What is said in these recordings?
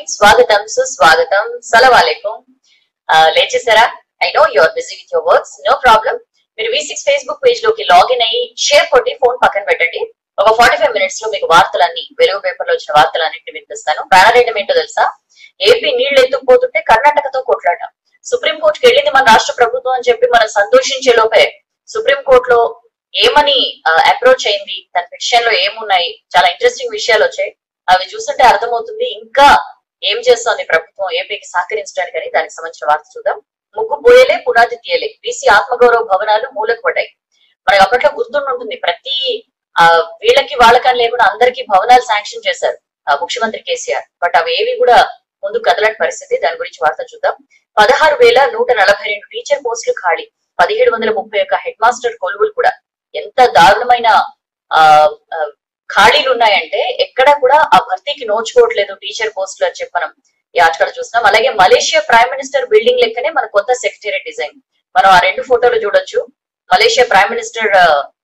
morning స్వాగతం సుస్వాగతం సలవాలేకం లేచేసారా I know your busy with your works no problem మీరు వి సిక్స్ ఫేస్బుక్ పేజ్ లోకి లాగిన్ అయ్యి షేర్ కొట్టి ఫోన్ పక్కన పెట్టండి ఒక ఫార్టీ ఫైవ్ మినిట్స్ లో మీకు వార్తలన్నీ వెలుగు పేపర్ లో వచ్చిన వార్తలన్నింటినీ వినిపిస్తాను ప్రాణారెడ్డి ఏంటో తెలుసా ఏపీ నీళ్లు ఎత్తుకుపోతుంటే కర్ణాటకతో కొట్లాట సుప్రీం కోర్టుకి వెళ్ళింది మన రాష్ట్ర ప్రభుత్వం అని చెప్పి మనం సంతోషించే లోపే సుప్రీం కోర్టులో ఏమని అప్రోచ్ అయింది తన పిటిషన్ లో ఏమున్నాయి చాలా ఇంట్రెస్టింగ్ విషయాలు వచ్చాయి అవి చూస్తుంటే అర్థమవుతుంది ఇంకా ఏం చేస్తోంది ప్రభుత్వం ఏపీకి సహకరించడానికి అని దానికి సంబంధించిన వార్త చూద్దాం ముగ్గు పోయలే పునాది తీయలే బీసీ ఆత్మగౌరవ భవనాలు మూలకు పడ్డాయి మనకి అప్పట్లో గుర్తుంటుంది ప్రతి ఆ వీళ్ళకి వాళ్ళకని లేకుండా అందరికీ భవనాలు శాంక్షన్ చేశారు ఆ ముఖ్యమంత్రి కేసీఆర్ బట్ అవి ఏవి కూడా ముందు కదలని పరిస్థితి దాని గురించి వార్త చూద్దాం పదహారు వేల నూట నలభై రెండు టీచర్ పోస్టులు ఖాళీ పదిహేడు వందల ముప్పై ఒక్క హెడ్ మాస్టర్ కొలువులు కూడా ఎంత దారుణమైన ఆ ఆ, ఖాళీలు ఉన్నాయంటే ఎక్కడ కూడా ఆ భర్తీకి నోచుకోవట్లేదు టీచర్ పోస్టులు అని చెప్పి మనం ఈ ఆటకాడ చూస్తున్నాం అలాగే మలేషియా ప్రైమ్ మినిస్టర్ బిల్డింగ్ లెక్కనే మన కొత్త సెక్రటేరియట్ డిజైన్ మనం ఆ రెండు ఫోటోలు చూడొచ్చు మలేషియా ప్రైమ్ మినిస్టర్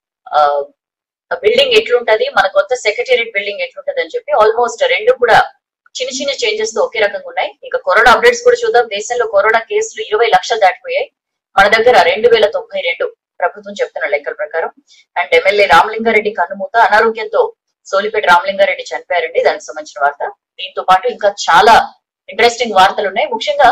బిల్డింగ్ ఎట్లుంటది మన కొత్త సెక్రటేరియట్ బిల్డింగ్ ఎట్లుంటది అని చెప్పి ఆల్మోస్ట్ రెండు కూడా చిన్న చిన్న చేంజెస్ తో ఒకే రకంగా ఉన్నాయి ఇంకా కరోనా అప్డేట్స్ కూడా చూద్దాం దేశంలో కరోనా కేసులు ఇరవై లక్షలు దాటిపోయాయి మన దగ్గర రెండు వేల తొంభై రెండు ప్రభుత్వం చెప్తున్న లెక్కల ప్రకారం అండ్ ఎమ్మెల్యే రామలింగారెడ్డి కన్నుమూత అనారోగ్యంతో సోలిపేట రామలింగారెడ్డి చనిపోయారండి దానికి సంబంధించిన వార్త దీంతో పాటు ఇంకా చాలా ఇంట్రెస్టింగ్ వార్తలు ఉన్నాయి ముఖ్యంగా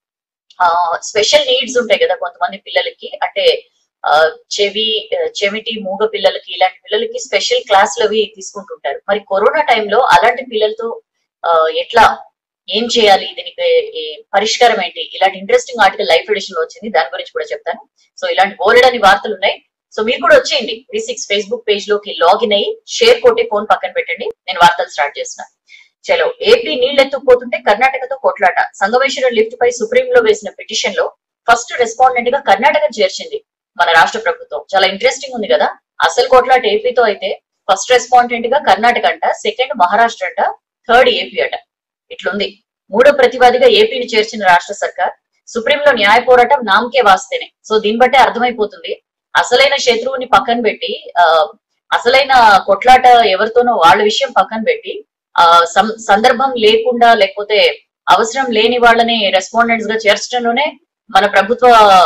ఆ స్పెషల్ నీడ్స్ ఉంటాయి కదా కొంతమంది పిల్లలకి అంటే ఆ చెవి ఆ, చెవిటి మూగ పిల్లలకి ఇలాంటి పిల్లలకి స్పెషల్ క్లాసులు అవి తీసుకుంటుంటారు మరి కరోనా టైంలో అలాంటి పిల్లలతో ఆ, ఎట్లా ఏం చేయాలి దీనికి ఏ పరిష్కారం ఏంటి ఇలాంటి ఇంట్రెస్టింగ్ ఆర్టికల్ లైఫ్ ఎడిషన్ లో వచ్చింది దాని గురించి కూడా చెప్తాను సో ఇలాంటి బోలెడని వార్తలు ఉన్నాయి సో మీరు కూడా వచ్చేయండి వి సిక్స్ ఫేస్బుక్ పేజ్ లోకి లాగిన్ అయ్యి షేర్ కొట్టి ఫోన్ పక్కన పెట్టండి నేను వార్తలు స్టార్ట్ చేస్తున్నాను చలో ఏపీ నీళ్లు ఎత్తుకుపోతుంటే కర్ణాటకతో కొట్లాట సంగమేశ్వరం లిఫ్ట్ పై సుప్రీం లో వేసిన పిటిషన్ లో ఫస్ట్ రెస్పాండెంట్ గా కర్ణాటక చేర్చింది మన రాష్ట్ర ప్రభుత్వం చాలా ఇంట్రెస్టింగ్ ఉంది కదా అసలు కొట్లాట ఏపీతో అయితే ఫస్ట్ రెస్పాండెంట్ గా కర్ణాటక అంట సెకండ్ మహారాష్ట్ర అంట థర్డ్ ఏపీ అట ఇట్లుంది మూడో ప్రతివాదిగా ఏపీని చేర్చిన రాష్ట్ర సర్కార్ సుప్రీంలో న్యాయ పోరాటం నామకే వాస్తేనే సో దీన్ని బట్టే అర్థమైపోతుంది అసలైన శత్రువుని పక్కన పెట్టి ఆ అసలైన కొట్లాట ఎవరితోనో వాళ్ళ విషయం పక్కన పెట్టి ఆ సం- సందర్భం లేకుండా లేకపోతే అవసరం లేని వాళ్ళని రెస్పాండెంట్స్ గా చేర్చడంలోనే మన ప్రభుత్వ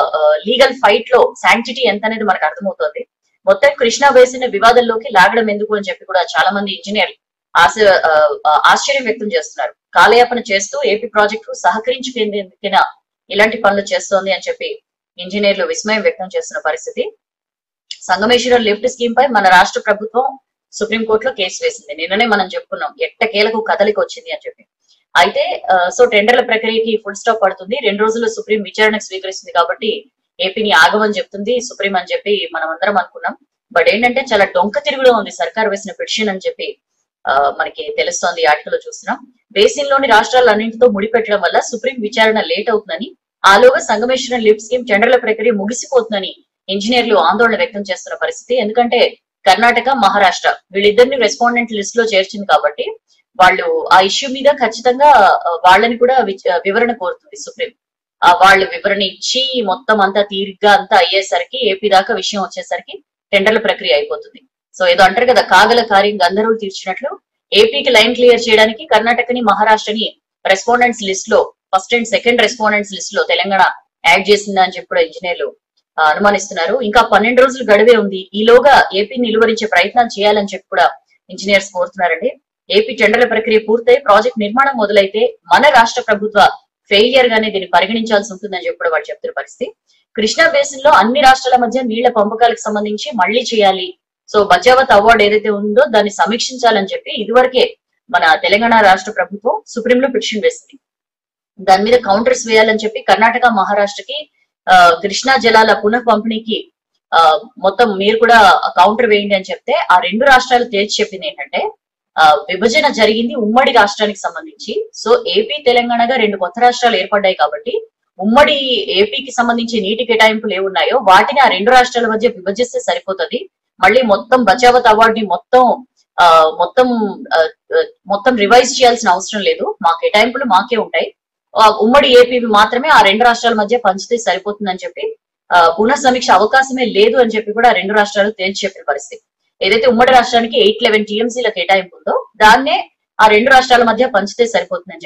లీగల్ ఫైట్ లో శాంక్టిటీ ఎంత అనేది మనకు అర్థమవుతుంది మొత్తం కృష్ణా వేసిన వివాదంలోకి లాగడం ఎందుకు అని చెప్పి కూడా చాలా మంది ఇంజనీర్లు ఆశ ఆ, ఆ, ఆశ్చర్యం వ్యక్తం చేస్తున్నారు కాలయాపన చేస్తూ ఏపీ ప్రాజెక్టు సహకరించుకునేందుకైనా ఇలాంటి పనులు చేస్తోంది అని చెప్పి ఇంజనీర్లు విస్మయం వ్యక్తం చేస్తున్న పరిస్థితి సంగమేశ్వరం లిఫ్ట్ స్కీమ్ పై మన రాష్ట్ర ప్రభుత్వం సుప్రీంకోర్టులో కేసు వేసింది నిన్ననే మనం చెప్పుకున్నాం ఎట్టకేలకు కదలిక వచ్చింది అని చెప్పి అయితే ఆ, సో టెండర్ల ప్రక్రియకి ఫుల్ స్టాప్ పడుతుంది రెండు రోజుల్లో సుప్రీం విచారణకు స్వీకరిస్తుంది కాబట్టి ఏపీని ఆగమని చెప్తుంది సుప్రీం అని చెప్పి మనం అందరం అనుకున్నాం బట్ ఏంటంటే చాలా డొంక తిరుగులో ఉంది సర్కార్ వేసిన పిటిషన్ అని చెప్పి ఆ, మనకి తెలుస్తోంది ఈ ఆర్టికల్ లో చూస్తున్నాం బేసిన్ లోని రాష్ట్రాలన్నింటితో ముడిపెట్టడం వల్ల సుప్రీం విచారణ లేట్ అవుతుందని ఆలోగా సంగమేశ్వరం లిఫ్ట్ స్కీమ్ టెండర్ల ప్రక్రియ ముగిసిపోతుందని ఇంజనీర్లు ఆందోళన వ్యక్తం చేస్తున్న పరిస్థితి ఎందుకంటే కర్ణాటక మహారాష్ట్ర వీళ్ళిద్దరిని రెస్పాండెంట్ లిస్ట్ లో చేర్చింది కాబట్టి వాళ్ళు ఆ ఇష్యూ మీద ఖచ్చితంగా ఆ, వాళ్ళని కూడా విచ- వివరణ కోరుతుంది సుప్రీం ఆ వాళ్ళు వివరణ ఇచ్చి మొత్తం అంతా తీరిగ్గా అంతా అయ్యేసరికి ఏపీ దాకా విషయం వచ్చేసరికి టెండర్ల ప్రక్రియ అయిపోతుంది సో ఏదో అంటారు కదా కాగల కార్యం గంధర్వులు తీర్చినట్లు ఏపీకి లైన్ క్లియర్ చేయడానికి కర్ణాటకని మహారాష్ట్రని రెస్పాండెంట్స్ లిస్ట్ లో first and second respondents list లో తెలంగాణ యాడ్ చేసిందా అని చెప్పి కూడా ఇంజనీర్లు ఆ, అనుమానిస్తున్నారు ఇంకా పన్నెండు రోజులు గడువే ఉంది ఈలోగా ఏపీ నిలువరించే ప్రయత్నాలు చేయాలని చెప్పి కూడా ఇంజనీర్స్ కోరుతున్నారండి ఏపీ టెండర్ల ప్రక్రియ పూర్తయి ప్రాజెక్ట్ నిర్మాణం మొదలైతే మన రాష్ట్ర ప్రభుత్వ ఫెయిలియర్ గానే దీన్ని పరిగణించాల్సి ఉంటుందని చెప్పి కూడా వాళ్ళు చెప్తున్న పరిస్థితి కృష్ణా బేసిన్ లో అన్ని రాష్ట్రాల మధ్య నీళ్ల పంపకాలకు సంబంధించి మళ్లీ చేయాలి సో బచావత్ అవార్డు ఏదైతే ఉందో దాన్ని సమీక్షించాలని చెప్పి ఇదివరకే మన తెలంగాణ రాష్ట్ర ప్రభుత్వం సుప్రీంలో పిటిషన్ వేసింది దాని మీద కౌంటర్స్ వేయాలని చెప్పి కర్ణాటక మహారాష్ట్రకి ఆ, కృష్ణా జలాల పునః పంపిణీకి ఆ, మొత్తం మీరు కూడా కౌంటర్ వేయండి అని చెప్తే ఆ రెండు రాష్ట్రాలు తేల్చి చెప్పింది ఏంటంటే ఆ, విభజన జరిగింది ఉమ్మడి రాష్ట్రానికి సంబంధించి సో ఏపీ తెలంగాణగా రెండు కొత్త రాష్ట్రాలు ఏర్పడ్డాయి కాబట్టి ఉమ్మడి ఏపీకి సంబంధించి నీటి కేటాయింపులు ఏమున్నాయో వాటిని ఆ రెండు రాష్ట్రాల మధ్య విభజిస్తే సరిపోతుంది మళ్ళీ మొత్తం బచావత్ అవార్డు ని మొత్తం ఆ, మొత్తం ఆ, ఆ, మొత్తం రివైజ్ చేయాల్సిన అవసరం లేదు మా కేటాయింపులు మాకే ఉంటాయి ఆ, ఉమ్మడి ఏపీ మాత్రమే ఆ రెండు రాష్ట్రాల మధ్య పంచితే సరిపోతుందని చెప్పి ఆ, పునః సమీక్ష అవకాశమే లేదు అని చెప్పి కూడా ఆ రెండు రాష్ట్రాలు తేల్చి చెప్పిన పరిస్థితి ఏదైతే ఉమ్మడి రాష్ట్రానికి ఎయిట్ లెవెన్ టీఎంసీల కేటాయింపు ఉందో దాన్నే ఆ రెండు రాష్ట్రాల మధ్య పంచితే సరిపోతుందని చెప్పి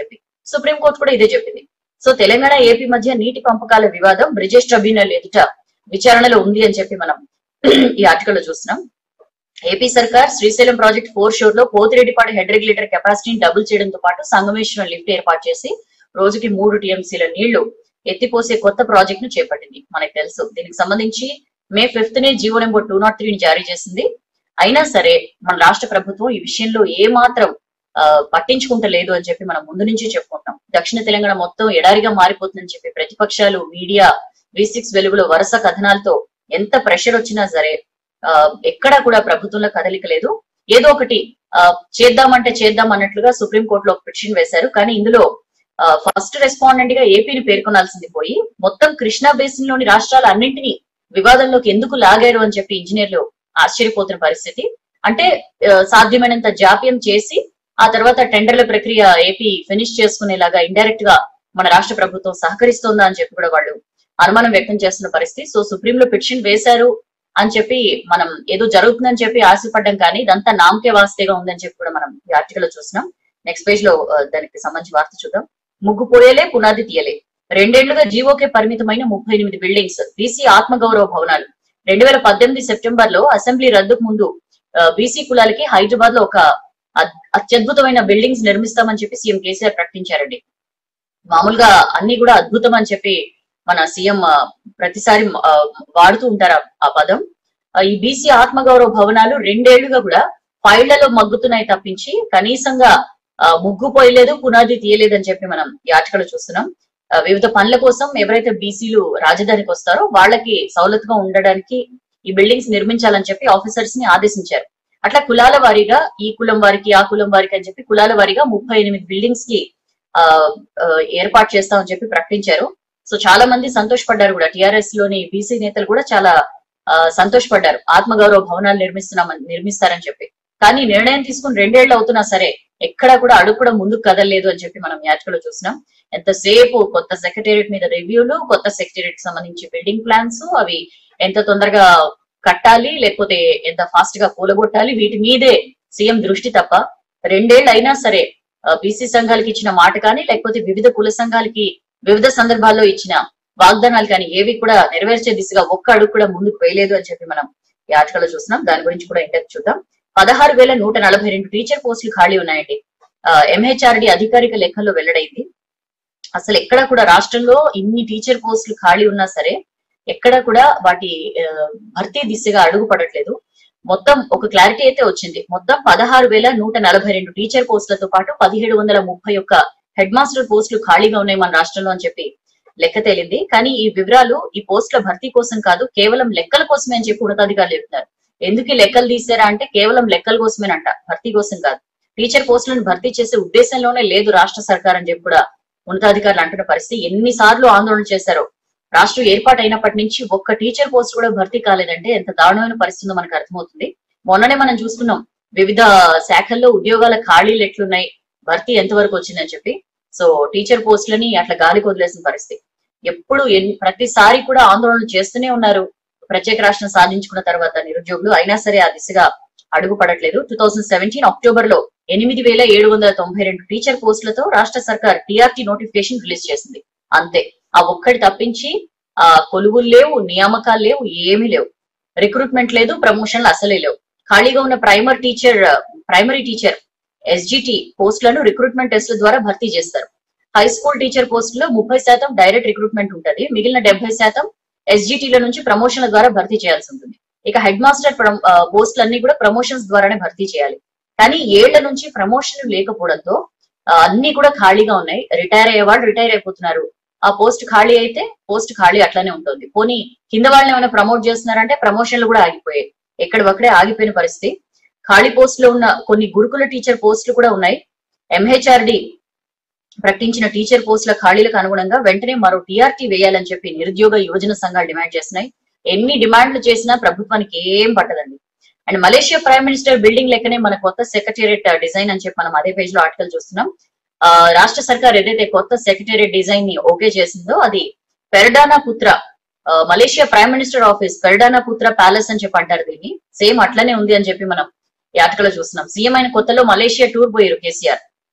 సుప్రీంకోర్టు కూడా ఇదే చెప్పింది సో తెలంగాణ ఏపీ మధ్య నీటి పంపకాల వివాదం బ్రిజేష్ ట్రిబ్యునల్ ఎదుట విచారణలో ఉంది అని చెప్పి మనం ఈ ఆర్టికల్ లో చూస్తున్నాం ఏపీ సర్కార్ శ్రీశైలం ప్రాజెక్ట్ ఫోర్ షోర్ లో పోతిరెడ్డిపాడు హెడ్ రెగ్యులేటర్ కెపాసిటీని డబుల్ చేయడంతో పాటు సంగమేశ్వరం లిఫ్ట్ ఏర్పాటు చేసి రోజుకి మూడు టీఎంసీల నీళ్లు ఎత్తిపోసే కొత్త ప్రాజెక్ట్ ను చేపట్టింది మనకు తెలుసు దీనికి సంబంధించి మే ఫిఫ్త్ నే జీవో నెంబర్ టూ నాట్ త్రీని జారీ చేసింది అయినా సరే మన రాష్ట్ర ప్రభుత్వం ఈ విషయంలో ఏ మాత్రం ఆ, పట్టించుకుంటలేదు అని చెప్పి మనం ముందు నుంచి చెప్పుకుంటాం దక్షిణ తెలంగాణ మొత్తం ఎడారిగా మారిపోతుందని చెప్పి ప్రతిపక్షాలు మీడియా వి సిక్స్ వెలుగులో వరుస కథనాలతో ఎంత ప్రెషర్ వచ్చినా సరే ఆ, ఎక్కడా కూడా ప్రభుత్వంలో కదలిక లేదు ఏదో ఒకటి ఆ, చేద్దామంటే చేద్దాం అన్నట్లుగా సుప్రీం కోర్టులో ఒక పిటిషన్ వేశారు కానీ ఇందులో ఫస్ట్ రెస్పాండెంట్ గా ఏపీని పేర్కొనాల్సింది పోయి మొత్తం కృష్ణా బేసిన్ లోని రాష్ట్రాల అన్నింటినీ వివాదంలోకి ఎందుకు లాగారు అని చెప్పి ఇంజనీర్లు ఆశ్చర్యపోతున్న పరిస్థితి అంటే ఆ, సాధ్యమైనంత జాప్యం చేసి ఆ తర్వాత టెండర్ల ప్రక్రియ ఏపీ ఫినిష్ చేసుకునేలాగా ఇండైరెక్ట్ గా మన రాష్ట్ర ప్రభుత్వం సహకరిస్తోందా అని చెప్పి కూడా వాళ్ళు అనుమానం వ్యక్తం చేస్తున్న పరిస్థితి సో సుప్రీంలో పిటిషన్ వేశారు అని చెప్పి మనం ఏదో జరుగుతుందని చెప్పి ఆశపడ్డం కానీ ఇదంతా నామకే వాస్తేగా ఉందని చెప్పి కూడా మనం ఈ ఆర్టికల్ లో చూసినాం నెక్స్ట్ పేజ్ లో ఆ, దానికి సంబంధించి వార్త చూద్దాం ముగ్గు పోయేలే పునాది తీయలే రెండేళ్లుగా జీవోకే పరిమితమైన ముప్పై ఎనిమిది బిల్డింగ్స్ బీసీ ఆత్మగౌరవ భవనాలు రెండు వేల పద్దెనిమిది సెప్టెంబర్ లో అసెంబ్లీ రద్దుకు ముందు బీసీ కులాలకి హైదరాబాద్ లో ఒక అద్- అత్యద్భుతమైన బిల్డింగ్స్ నిర్మిస్తామని చెప్పి సీఎం కేసీఆర్ ప్రకటించారండి మామూలుగా అన్ని కూడా అద్భుతం అని చెప్పి మన సీఎం ఆ, ప్రతిసారి ఆ, వాడుతూ ఉంటారు ఆ- ఆ పదం ఆ, ఈ బీసీ ఆత్మగౌరవ భవనాలు రెండేళ్లుగా కూడా ఫైళ్లలో మగ్గుతున్నాయి తప్పించి కనీసంగా ఆ, ముగ్గు పోయలేదు పునాది తీయలేదు అని చెప్పి మనం ఈ ఆర్టికల్ చూస్తున్నాం ఆ, వివిధ పనుల కోసం ఎవరైతే బీసీలు రాజధానికి వస్తారో వాళ్ళకి సౌలతుగా ఉండడానికి ఈ బిల్డింగ్స్ నిర్మించాలని చెప్పి ఆఫీసర్స్ ని ఆదేశించారు అట్లా కులాల వారీగా ఈ కులం వారికి ఆ కులం వారికి అని చెప్పి కులాల వారీగా ముప్పై ఎనిమిది బిల్డింగ్స్ కి ఆ ఆ, ఏర్పాటు చేస్తామని చెప్పి ప్రకటించారు సో చాలా మంది సంతోషపడ్డారు కూడా టిఆర్ఎస్ లోని బీసీ నేతలు కూడా చాలా ఆ, సంతోషపడ్డారు ఆత్మగౌరవ భవనాలు నిర్మిస్తున్నామని నిర్మిస్తారని చెప్పి కానీ నిర్ణయం తీసుకుని రెండేళ్లు అవుతున్నా సరే ఎక్కడా కూడా అడుగు కూడా ముందుకు కదలలేదు అని చెప్పి మనం యాచకలో చూసినాం ఎంతసేపు కొత్త సెక్రటేరియట్ మీద రివ్యూలు కొత్త సెక్రటేరియట్ సంబంధించి బిల్డింగ్ ప్లాన్స్ అవి ఎంత తొందరగా కట్టాలి లేకపోతే ఎంత ఫాస్ట్ గా కూలగొట్టాలి వీటి మీదే సీఎం దృష్టి తప్ప రెండేళ్లు అయినా సరే బీసీ సంఘాలకి ఇచ్చిన మాట కానీ లేకపోతే వివిధ కుల సంఘాలకి వివిధ సందర్భాల్లో ఇచ్చిన వాగ్దానాలు కానీ ఏవి కూడా నెరవేర్చే దిశగా ఒక్క అడుగు కూడా ముందుకు వేయలేదు అని చెప్పి మనం ఈ ఆర్టికల్లో చూస్తున్నాం దాని గురించి కూడా ఇంటర్ చూద్దాం పదహారు వేల నూట నలభై రెండు టీచర్ పోస్టులు ఖాళీ ఉన్నాయండి ఎంహెచ్ఆర్డి అధికారిక లెక్కల్లో వెల్లడైంది అసలు ఎక్కడ కూడా రాష్ట్రంలో ఇన్ని టీచర్ పోస్టులు ఖాళీ ఉన్నా సరే ఎక్కడ కూడా వాటి ఆ, భర్తీ దిశగా అడుగు పడట్లేదు మొత్తం ఒక క్లారిటీ అయితే వచ్చింది మొత్తం పదహారు వేల నూట నలభై రెండు టీచర్ పోస్టులతో పాటు పదిహేడు వందల ముప్పై ఒక్క హెడ్ మాస్టర్ పోస్టులు ఖాళీగా ఉన్నాయి మన రాష్ట్రంలో అని చెప్పి లెక్క తేలింది కానీ ఈ వివరాలు ఈ పోస్టుల భర్తీ కోసం కాదు కేవలం లెక్కల కోసమే అని చెప్పి ఉన్నతాధికారులు చెప్తున్నారు ఎందుకు ఈ లెక్కలు తీసారా అంటే కేవలం లెక్కల కోసమేనంట భర్తీ కోసం కాదు టీచర్ పోస్టులను భర్తీ చేసే ఉద్దేశంలోనే లేదు రాష్ట్ర సర్కార్ అని చెప్పి కూడా ఉన్నతాధికారులు అంటున్న పరిస్థితి ఎన్నిసార్లు ఆందోళన చేశారో రాష్ట్రం ఏర్పాటు అయినప్పటి నుంచి ఒక్క టీచర్ పోస్ట్ కూడా భర్తీ కాలేదంటే ఎంత దారుణమైన పరిస్థితుందో మనకు అర్థమవుతుంది మొన్ననే మనం చూసుకున్నాం వివిధ శాఖల్లో ఉద్యోగాల ఖాళీలు ఎట్లున్నాయి భర్తీ ఎంతవరకు వచ్చిందని చెప్పి సో టీచర్ పోస్టులని అట్లా గాలికి వదిలేసిన పరిస్థితి ఎప్పుడు ఎన్- ప్రతిసారి కూడా ఆందోళన చేస్తూనే ఉన్నారు ప్రత్యేక రాష్ట్రం సాధించుకున్న తర్వాత నిరుద్యోగులు అయినా సరే ఆ దిశగా అడుగు పడట్లేదు టూ థౌసండ్ సెవెంటీన్ అక్టోబర్ లో ఎనిమిది వేల ఏడు వందల తొంభై రెండు టీచర్ పోస్టులతో రాష్ట్ర సర్కార్ టీఆర్టీ నోటిఫికేషన్ రిలీజ్ చేసింది అంతే ఆ ఒక్కటి తప్పించి ఆ కొలువులు లేవు నియామకాలు లేవు ఏమీ లేవు రిక్రూట్మెంట్ లేదు ప్రమోషన్లు అసలే లేవు ఖాళీగా ఉన్న primer teacher primary teacher SGT పోస్టులను రిక్రూట్మెంట్ టెస్ట్ల ద్వారా భర్తీ చేస్తారు హై స్కూల్ టీచర్ పోస్టులో ముప్పై శాతం డైరెక్ట్ రిక్రూట్మెంట్ ఉంటుంది మిగిలిన డెబ్బై శాతం ఎస్జిటిల నుంచి ప్రమోషన్ల ద్వారా భర్తీ చేయాల్సి ఉంటుంది ఇక హెడ్ మాస్టర్ పోస్టులన్నీ కూడా ప్రమోషన్స్ ద్వారానే భర్తీ చేయాలి కానీ ఏళ్ల నుంచి ప్రమోషన్ లేకపోవడంతో ఆ, అన్ని కూడా ఖాళీగా ఉన్నాయి రిటైర్ అయ్యేవాళ్ళు రిటైర్ అయిపోతున్నారు ఆ పోస్ట్ ఖాళీ అయితే పోస్ట్ ఖాళీ అట్లానే ఉంటుంది పోనీ కింద వాళ్ళని ఏమైనా ప్రమోట్ చేస్తున్నారంటే ప్రమోషన్లు కూడా ఆగిపోయాయి ఎక్కడ ఒక్కడే ఆగిపోయిన పరిస్థితి ఖాళీ పోస్ట్ లో ఉన్న కొన్ని గురుకుల టీచర్ పోస్టులు కూడా ఉన్నాయి ఎంహెచ్ఆర్డి ప్రకటించిన టీచర్ పోస్టుల ఖాళీలకు అనుగుణంగా వెంటనే మరో టీఆర్టీ వేయాలని చెప్పి నిరుద్యోగ యువజన సంఘాలు డిమాండ్ చేస్తున్నాయి ఎన్ని డిమాండ్లు చేసినా ప్రభుత్వానికి ఏం పట్టదండి and Malaysia prime minister building లెక్కనే మన కొత్త సెక్రటేరియట్ డిజైన్ అని చెప్పి మనం అదే పేజ్ లో ఆర్టికల్ చూస్తున్నాం ఆ, రాష్ట్ర సర్కార్ ఏదైతే కొత్త సెక్రటేరియట్ డిజైన్ ని ఓకే చేసిందో అది పెరడానా పుత్ర ఆ, Malaysia prime minister office Perdana Putra palace అని చెప్పి అంటారు దీన్ని సేమ్ అట్లనే ఉంది అని చెప్పి మనం ఈ ఆర్టికల్ లో చూస్తున్నాం సీఎం అయిన కొత్తలో మలేషియా టూర్ పోయారు కేసీఆర్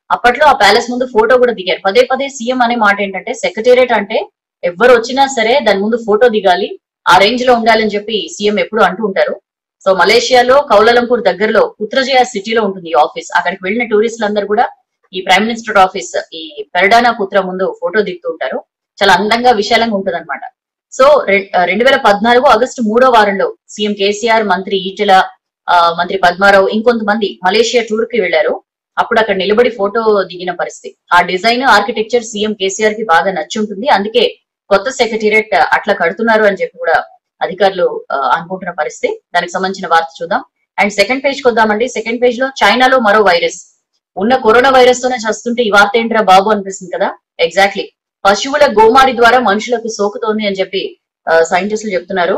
అప్పట్లో ఆ ప్యాలెస్ ముందు ఫోటో కూడా దిగారు పదే పదే సీఎం అనే మాట ఏంటంటే సెక్రటేరియట్ అంటే ఎవరు వచ్చినా సరే దాని ముందు ఫోటో దిగాలి ఆ రేంజ్ లో ఉండాలని చెప్పి సీఎం ఎప్పుడు అంటూ ఉంటారు సో మలేషియాలో కౌలాలంపూర్ దగ్గరలో పుత్రజయ సిటీలో ఉంటుంది ఈ ఆఫీస్ అక్కడికి వెళ్ళిన టూరిస్టులు అందరూ కూడా ఈ ప్రైమ్ మినిస్టర్ ఆఫీస్ ఈ పెరడానా పుత్ర ముందు ఫోటో దిగుతూ ఉంటారు చాలా అందంగా విశాలంగా ఉంటుంది అనమాట సో రెండు వేల పద్నాలుగు ఆగస్టు మూడో వారంలో సీఎం కేసీఆర్ మంత్రి ఈటెల ఆ, మంత్రి పద్మారావు ఇంకొంతమంది మలేషియా టూర్ కి వెళ్లారు అప్పుడు అక్కడ నిలబడి ఫోటో దిగిన పరిస్థితి ఆ డిజైన్ ఆర్కిటెక్చర్ సీఎం కేసీఆర్ కి బాగా నచ్చి ఉంటుంది అందుకే కొత్త సెక్రటేరియట్ అట్లా కడుతున్నారు అని చెప్పి కూడా అధికారులు ఆ, అనుకుంటున్న పరిస్థితి దానికి సంబంధించిన వార్త చూద్దాం అండ్ సెకండ్ పేజ్ కొద్దామండి సెకండ్ పేజ్ లో చైనాలో మరో వైరస్ ఉన్న కరోనా వైరస్ తోనే చస్తుంటే ఈ వార్త ఏంట్రా బాబు అనిపిస్తుంది కదా ఎగ్జాక్ట్లీ పశువుల గోమారి ద్వారా మనుషులకు సోకుతోంది అని చెప్పి సైంటిస్టులు చెప్తున్నారు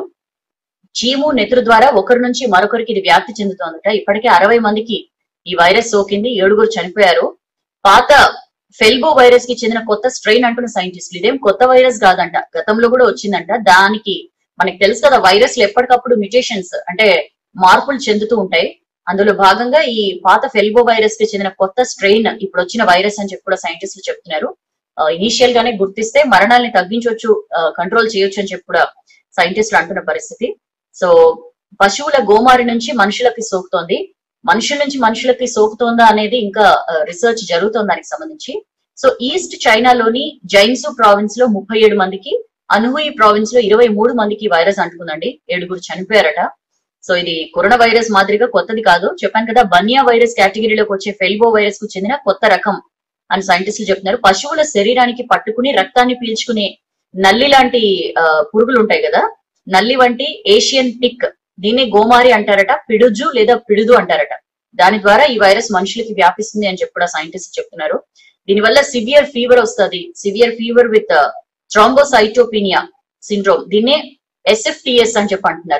చీము నెత్రు ద్వారా ఒకరి నుంచి మరొకరికి ఇది వ్యాప్తి చెందుతోందట ఇప్పటికే అరవై మందికి ఈ వైరస్ సోకింది ఏడుగురు చనిపోయారు పాత ఫెల్బో వైరస్ కి చెందిన కొత్త స్ట్రెయిన్ అంటున్న సైంటిస్టులు ఇదేం కొత్త వైరస్ కాదంట గతంలో కూడా వచ్చిందంట దానికి మనకి తెలుసు కదా వైరస్లు ఎప్పటికప్పుడు మ్యుటేషన్స్ అంటే మార్పులు చెందుతూ ఉంటాయి అందులో భాగంగా ఈ పాత ఫెల్బో వైరస్ కి చెందిన కొత్త స్ట్రెయిన్ ఇప్పుడు వచ్చిన వైరస్ అని చెప్పి కూడా సైంటిస్టులు చెప్తున్నారు ఇనీషియల్ గానే గుర్తిస్తే మరణాలని తగ్గించవచ్చు కంట్రోల్ చేయొచ్చు అని చెప్పి కూడా సైంటిస్టులు అంటున్న పరిస్థితి సో పశువుల గోమారి నుంచి మనుషులకి సోకుతోంది మనుషుల నుంచి మనుషులకి సోకుతోందా అనేది ఇంకా రీసెర్చ్ జరుగుతోంది దానికి సంబంధించి సో ఈస్ట్ చైనాలోని జైన్సు ప్రావిన్స్ లో ముప్పై ఏడు మందికి అనుహుయి ప్రావిన్స్ లో ఇరవై మూడు మందికి ఈ వైరస్ అంటుకుందండి ఏడుగురు చనిపోయారట సో ఇది కరోనా వైరస్ మాదిరిగా కొత్తది కాదు చెప్పాను కదా బనియా వైరస్ కేటగిరీలోకి వచ్చే ఫెల్బో వైరస్ కు చెందిన కొత్త రకం అని సైంటిస్టులు చెప్తున్నారు పశువుల శరీరానికి పట్టుకుని రక్తాన్ని పీల్చుకునే నల్లి లాంటి ఆ, పురుగులు ఉంటాయి కదా నల్లి వంటి ఏషియన్ టిక్ దీన్ని గోమారి అంటారట పిడుజు లేదా పిడుదు అంటారట దాని ద్వారా ఈ వైరస్ మనుషులకి వ్యాపిస్తుంది అని చెప్పి కూడా సైంటిస్ట్ చెప్తున్నారు దీనివల్ల సివియర్ ఫీవర్ వస్తుంది severe fever with thrombocytopenia syndrome దీన్నే ఎస్ఎఫ్టిఎస్ అని చెప్పి అంటున్నారు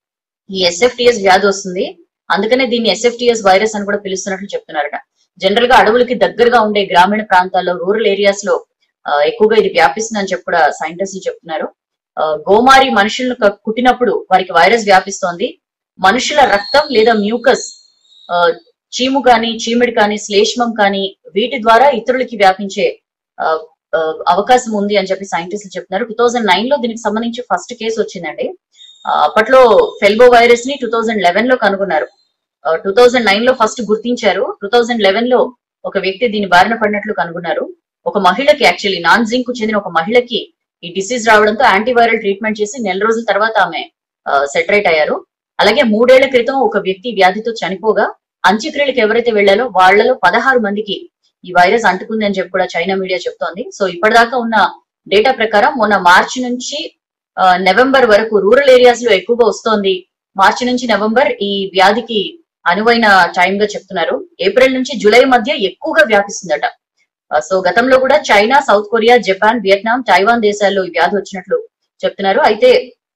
ఈ ఎస్ఎఫ్టిఎస్ వ్యాధి వస్తుంది అందుకనే దీన్ని ఎస్ఎఫ్టిఎస్ వైరస్ అని కూడా పిలుస్తున్నట్లు చెప్తున్నారట జనరల్ గా అడవులకి దగ్గరగా ఉండే గ్రామీణ ప్రాంతాల్లో రూరల్ ఏరియాస్ లో ఆ, ఎక్కువగా ఇది వ్యాపిస్తుందని చెప్పి కూడా సైంటిస్టులు చెప్తున్నారు ఆ, గోమారి మనుషులను క- కుట్టినప్పుడు వారికి వైరస్ వ్యాపిస్తోంది మనుషుల రక్తం లేదా మ్యూకస్ ఆ, చీము కానీ చీమిడి కానీ శ్లేష్మం కానీ వీటి ద్వారా ఇతరులకి వ్యాపించే ఆ, ఆ, అవకాశం ఉంది అని చెప్పి సైంటిస్టులు చెప్తున్నారు టూ థౌజండ్ నైన్ లో దీనికి సంబంధించి ఫస్ట్ కేసు వచ్చిందండి ఆ, అప్పట్లో ఫెల్బో వైరస్ ని టూ థౌజండ్ లెవెన్ లో కనుగొన్నారు టూ థౌజండ్ నైన్ లో ఫస్ట్ గుర్తించారు టూ థౌజండ్ లెవెన్ లో ఒక వ్యక్తి దీని బారిన పడినట్లు కనుగొన్నారు ఒక మహిళకి యాక్చువల్లీ నాన్ జింక్ చెందిన ఒక మహిళకి ఈ డిసీజ్ రావడంతో యాంటీవైరల్ ట్రీట్మెంట్ చేసి నెల రోజుల తర్వాత ఆమె సెటరేట్ అయ్యారు అలాగే మూడేళ్ల క్రితం ఒక వ్యక్తి వ్యాధితో చనిపోగా అంత్యక్రియలకు ఎవరైతే వెళ్లారో వాళ్లలో పదహారు మందికి ఈ వైరస్ అంటుకుంది అని చెప్పి కూడా చైనా మీడియా చెప్తోంది సో ఇప్పటిదాకా ఉన్న డేటా ప్రకారం మొన్న మార్చి నుంచి ఆ, నవంబర్ వరకు రూరల్ ఏరియాస్ లో ఎక్కువగా వస్తోంది మార్చి నుంచి నవంబర్ ఈ వ్యాధికి అనువైన టైం గా చెప్తున్నారు ఏప్రిల్ నుంచి జూలై మధ్య ఎక్కువగా వ్యాపిస్తుందట ఆ, సో గతంలో కూడా China South Korea Japan Vietnam Taiwan దేశాల్లో ఈ వ్యాధి వచ్చినట్లు చెప్తున్నారు అయితే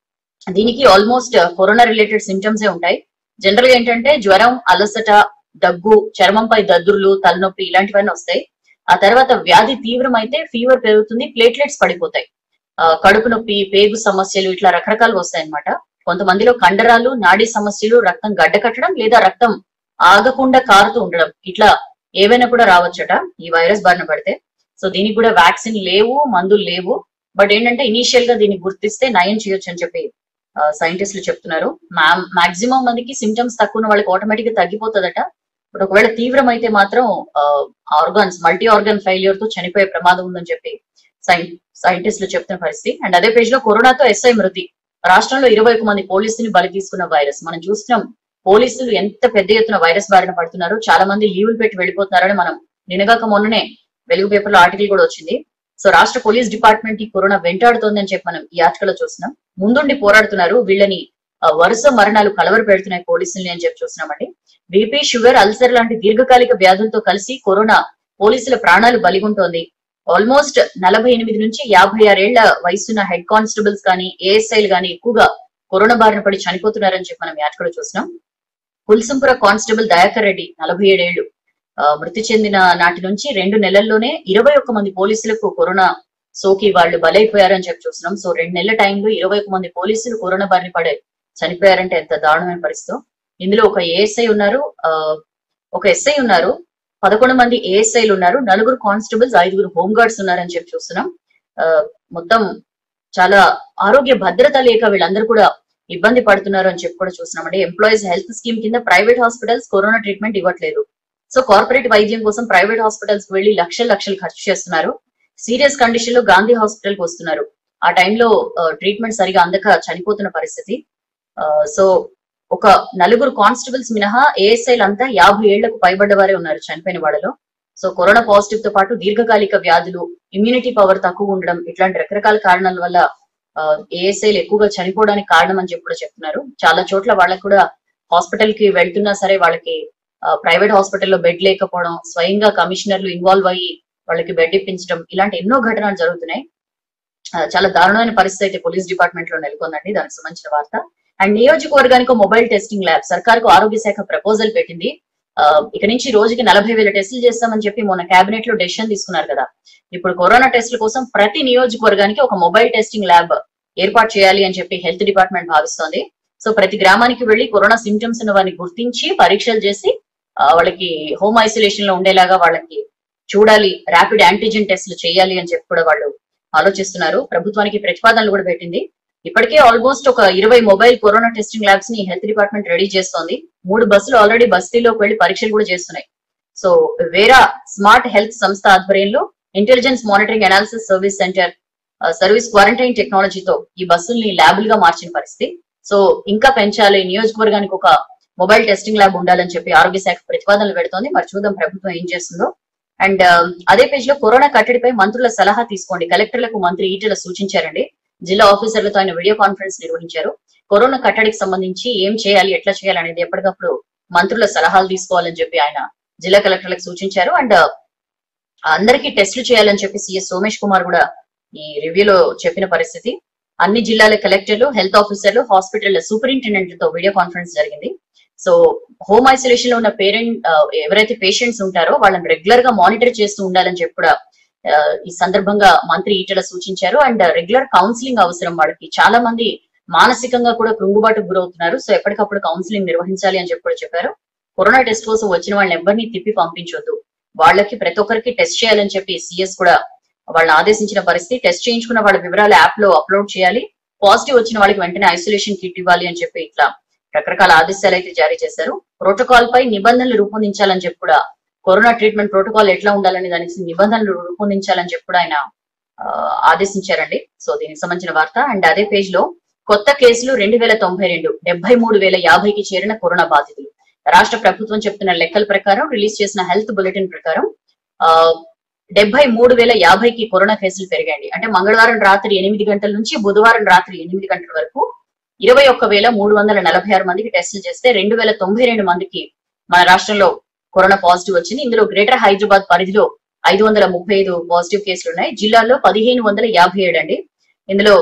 దీనికి ఆల్మోస్ట్ కరోనా రిలేటెడ్ సిమ్టమ్స్ ఏ ఉంటాయి జనరల్ గా ఏంటంటే జ్వరం అలసట దగ్గు చర్మంపై దద్దుర్లు తలనొప్పి ఇలాంటివన్నీ వస్తాయి ఆ తర్వాత వ్యాధి తీవ్రమైతే ఫీవర్ పెరుగుతుంది ప్లేట్లెట్స్ పడిపోతాయి ఆ, కడుపు నొప్పి పేగు సమస్యలు ఇట్లా రకరకాలు వస్తాయి అన్నమాట కొంతమందిలో కండరాలు నాడీ సమస్యలు రక్తం గడ్డకట్టడం లేదా రక్తం ఆగకుండా కారుతూ ఉండడం ఇట్లా ఏవైనా కూడా రావచ్చట ఈ వైరస్ బారిన పడితే సో దీనికి కూడా వ్యాక్సిన్ లేవు మందులు లేవు బట్ ఏంటంటే ఇనీషియల్ గా దీన్ని గుర్తిస్తే నయం చేయొచ్చు అని చెప్పి సైంటిస్టులు చెప్తున్నారు మాక్సిమం మందికి సిమ్టమ్స్ తక్కువ ఉన్న వాళ్ళకి ఆటోమేటిక్ గా తగ్గిపోతుందట బట్ ఒకవేళ తీవ్రమైతే మాత్రం ఆర్గాన్స్ మల్టీ ఆర్గాన్ ఫెయిల్యూర్ తో చనిపోయే ప్రమాదం ఉందని చెప్పి సైన్ సైంటిస్టులు చెప్తున్న పరిస్థితి అండ్ అదే పేజ్ లో కరోనాతో ఎస్ఐ మృతి రాష్ట్రంలో ఇరవై ఒక మంది పోలీసుని బలి తీసుకున్న వైరస్ మనం చూస్తున్నాం పోలీసులు ఎంత పెద్ద ఎత్తున వైరస్ బారిన పడుతున్నారు చాలా మంది లీవులు పెట్టి వెళ్ళిపోతున్నారని మనం నినగాక మొన్ననే వెలుగు పేపర్ లో ఆర్టికల్ కూడా వచ్చింది సో రాష్ట్ర పోలీస్ డిపార్ట్మెంట్ ఈ కరోనా వెంటాడుతోందని చెప్పి మనం ఈ ఆర్టికల్ లో చూస్తున్నాం ముందుండి పోరాడుతున్నారు వీళ్ళని ఆ, వరుస మరణాలు కలవర పెడుతున్నాయి పోలీసుల్ని అని చెప్పి చూస్తున్నామండి బీపీ షుగర్ అల్సర్ లాంటి దీర్ఘకాలిక వ్యాధులతో కలిసి కరోనా పోలీసుల ప్రాణాలు బలిగుంటోంది ఆల్మోస్ట్ నలభై ఎనిమిది నుంచి యాభై ఆరేళ్ల వయసున్న హెడ్ కానిస్టేబుల్స్ కానీ ఏఎస్ఐలు కానీ ఎక్కువగా కరోనా బారిన పడి చనిపోతున్నారని చెప్పి మనం ఈ ఆర్టికల్ చూస్తున్నాం కుల్సంపుర కానిస్టేబుల్ దయాకర్ రెడ్డి నలభై ఏడేళ్లు ఆ, మృతి చెందిన నాటి నుంచి రెండు నెలల్లోనే ఇరవై ఒక్క మంది పోలీసులకు కరోనా సోకి వాళ్ళు బలైపోయారని చెప్పి చూస్తున్నాం సో రెండు నెలల టైంలో ఇరవై ఒక్క మంది పోలీసులు కరోనా బారిన పడే చనిపోయారంటే ఎంత దారుణమైన పరిస్థితి ఇందులో ఒక ఏఎస్ఐ ఉన్నారు ఆ, ఒక ఎస్ఐ ఉన్నారు పదకొండు మంది ఏఎస్ఐలు ఉన్నారు నలుగురు కానిస్టేబుల్స్ ఐదుగురు హోమ్ గార్డ్స్ ఉన్నారని చెప్పి చూస్తున్నాం ఆ, మొత్తం చాలా ఆరోగ్య భద్రత లేక వీళ్ళందరూ కూడా ఇబ్బంది పడుతున్నారు అని చెప్పి కూడా చూస్తున్నాం అంటే ఎంప్లాయీస్ హెల్త్ స్కీమ్ కింద ప్రైవేట్ హాస్పిటల్స్ కరోనా ట్రీట్మెంట్ ఇవ్వట్లేదు సో కార్పొరేట్ వైద్యం కోసం ప్రైవేట్ హాస్పిటల్స్ కి వెళ్లి లక్షలు లక్షలు ఖర్చు చేస్తున్నారు సీరియస్ కండిషన్ లో గాంధీ హాస్పిటల్ కి వస్తున్నారు ఆ టైంలో ట్రీట్మెంట్ సరిగా అందక చనిపోతున్న పరిస్థితి ఆ, సో ఒక నలుగురు కానిస్టేబుల్స్ మినహా ఏఎస్ఐలు అంతా యాభై ఏళ్లకు పైబడ్డ వారే ఉన్నారు చనిపోయిన వాళ్ళలో సో కరోనా పాజిటివ్ తో పాటు దీర్ఘకాలిక వ్యాధులు ఇమ్యూనిటీ పవర్ తక్కువ ఉండడం ఇట్లాంటి రకరకాల కారణాల వల్ల ఏఎస్ఐలు ఎక్కువగా చనిపోవడానికి కారణం అని చెప్పి కూడా చెప్తున్నారు చాలా చోట్ల వాళ్ళకి కూడా హాస్పిటల్ కి వెళ్తున్నా సరే వాళ్ళకి ప్రైవేట్ హాస్పిటల్లో బెడ్ లేకపోవడం స్వయంగా కమిషనర్లు ఇన్వాల్వ్ అయ్యి వాళ్ళకి బెడ్ ఇప్పించడం ఇలాంటి ఎన్నో ఘటనలు జరుగుతున్నాయి ఆ, చాలా దారుణమైన పరిస్థితి అయితే పోలీస్ డిపార్ట్మెంట్ లో నెలకొందండి దానికి సంబంధించిన వార్త అండ్ నియోజకవర్గానికి మొబైల్ టెస్టింగ్ ల్యాబ్ సర్కార్ కు ఆరోగ్య శాఖ ప్రపోజల్ పెట్టింది ఆ, ఇక నుంచి రోజుకి నలభై వేల టెస్టులు చేస్తామని చెప్పి మొన్న కేబినెట్ లో డెసిషన్ తీసుకున్నారు కదా ఇప్పుడు కరోనా టెస్టుల కోసం ప్రతి నియోజకవర్గానికి ఒక మొబైల్ టెస్టింగ్ ల్యాబ్ ఏర్పాటు చేయాలి అని చెప్పి హెల్త్ డిపార్ట్మెంట్ భావిస్తోంది సో ప్రతి గ్రామానికి వెళ్లి కరోనా సిమ్టమ్స్ ఉన్న వారిని గుర్తించి పరీక్షలు చేసి ఆ, వాళ్ళకి హోమ్ ఐసోలేషన్ లో ఉండేలాగా వాళ్ళకి చూడాలి ర్యాపిడ్ యాంటీజెన్ టెస్టులు చేయాలి అని చెప్పి కూడా వాళ్ళు ఆలోచిస్తున్నారు ప్రభుత్వానికి ప్రతిపాదనలు కూడా పెట్టింది ఇప్పటికే ఆల్మోస్ట్ ఒక ఇరవై మొబైల్ కరోనా టెస్టింగ్ ల్యాబ్స్ ని హెల్త్ డిపార్ట్మెంట్ రెడీ చేస్తోంది మూడు బస్సులు ఆల్రెడీ బస్తీలోకి వెళ్లి పరీక్షలు కూడా చేస్తున్నాయి సో వేరా స్మార్ట్ హెల్త్ సంస్థ ఆధ్వర్యంలో intelligence monitoring analysis service centre service quarantine టెక్నాలజీతో ఈ బస్సుల్ని ల్యాబులుగా మార్చిన పరిస్థితి సో ఇంకా పెంచాలి నియోజకవర్గానికి ఒక మొబైల్ టెస్టింగ్ ల్యాబ్ ఉండాలని చెప్పి ఆరోగ్య శాఖ ప్రతిపాదనలు పెడుతోంది మరి చూద్దాం ప్రభుత్వం ఏం చేస్తుందో అండ్ అదే పేజ్ లో కరోనా కట్టడిపై మంత్రుల సలహా తీసుకోండి కలెక్టర్లకు మంత్రి ఈటెల సూచించారండి జిల్లా ఆఫీసర్లతో ఆయన వీడియో కాన్ఫరెన్స్ నిర్వహించారు కరోనా కట్టడికి సంబంధించి ఏం చేయాలి ఎట్లా చేయాలి అనేది ఎప్పటికప్పుడు మంత్రుల సలహాలు తీసుకోవాలని చెప్పి ఆయన జిల్లా కలెక్టర్లకు సూచించారు అండ్ అందరికీ టెస్టులు చేయాలని చెప్పి సిఎస్ సోమేష్ కుమార్ కూడా ఈ రివ్యూలో చెప్పిన పరిస్థితి అన్ని జిల్లాల కలెక్టర్లు హెల్త్ ఆఫీసర్లు హాస్పిటల్ సూపరింటెండెంట్లతో వీడియో కాన్ఫరెన్స్ జరిగింది సో హోమ్ ఐసోలేషన్ లో ఉన్న పేరెంట్ ఎవరైతే పేషెంట్స్ ఉంటారో వాళ్ళని రెగ్యులర్ గా మానిటర్ చేస్తూ ఉండాలని చెప్పి కూడా ఆ, ఈ సందర్భంగా మంత్రి ఈటెల సూచించారు అండ్ రెగ్యులర్ కౌన్సిలింగ్ అవసరం వాళ్ళకి చాలా మంది మానసికంగా కూడా కృంగుబాటుకు గురవుతున్నారు సో ఎప్పటికప్పుడు కౌన్సిలింగ్ నిర్వహించాలి అని చెప్పి కూడా చెప్పారు కరోనా టెస్ట్ కోసం వచ్చిన వాళ్ళని ఎవరిని తిప్పి పంపించొద్దు వాళ్ళకి ప్రతి ఒక్కరికి టెస్ట్ చేయాలని చెప్పి సిఎస్ కూడా వాళ్ళని ఆదేశించిన పరిస్థితి టెస్ట్ చేయించుకున్న వాళ్ళ వివరాలు యాప్ లో అప్లోడ్ చేయాలి పాజిటివ్ వచ్చిన వాళ్ళకి వెంటనే ఐసోలేషన్ కిట్ ఇవ్వాలి అని చెప్పి ఇట్లా రకరకాల ఆదేశాలు అయితే జారీ చేశారు ప్రోటోకాల్ పై నిబంధనలు రూపొందించాలని చెప్పి కూడా కరోనా ట్రీట్మెంట్ ప్రోటోకాల్ ఎట్లా ఉండాలని దానికి నిబంధనలు రూపొందించాలని చెప్పి కూడా ఆయన ఆ, ఆదేశించారండి సో దీనికి సంబంధించిన వార్త అండ్ అదే పేజ్ లో కొత్త కేసులు రెండు వేల తొంభై రెండు డెబ్బై మూడు వేల యాభైకి చేరిన కరోనా బాధితులు రాష్ట్ర ప్రభుత్వం చెప్తున్న లెక్కల ప్రకారం రిలీజ్ చేసిన హెల్త్ బులెటిన్ ప్రకారం ఆ డెబ్బై మూడు వేల యాభైకి కరోనా కేసులు పెరిగాయండి అంటే మంగళవారం రాత్రి ఎనిమిది గంటల నుంచి బుధవారం రాత్రి ఎనిమిది గంటల వరకు ఇరవై ఒక్క వేల మూడు వందల నలభై ఆరు మందికి టెస్టులు చేస్తే రెండు వేల తొంభై రెండు మందికి మన రాష్ట్రంలో కరోనా పాజిటివ్ వచ్చింది ఇందులో గ్రేటర్ హైదరాబాద్ పరిధిలో ఐదు వందల ముప్పై ఐదు పాజిటివ్ కేసులు ఉన్నాయి జిల్లాల్లో పదిహేను వందల యాభై ఏడు అండి ఇందులో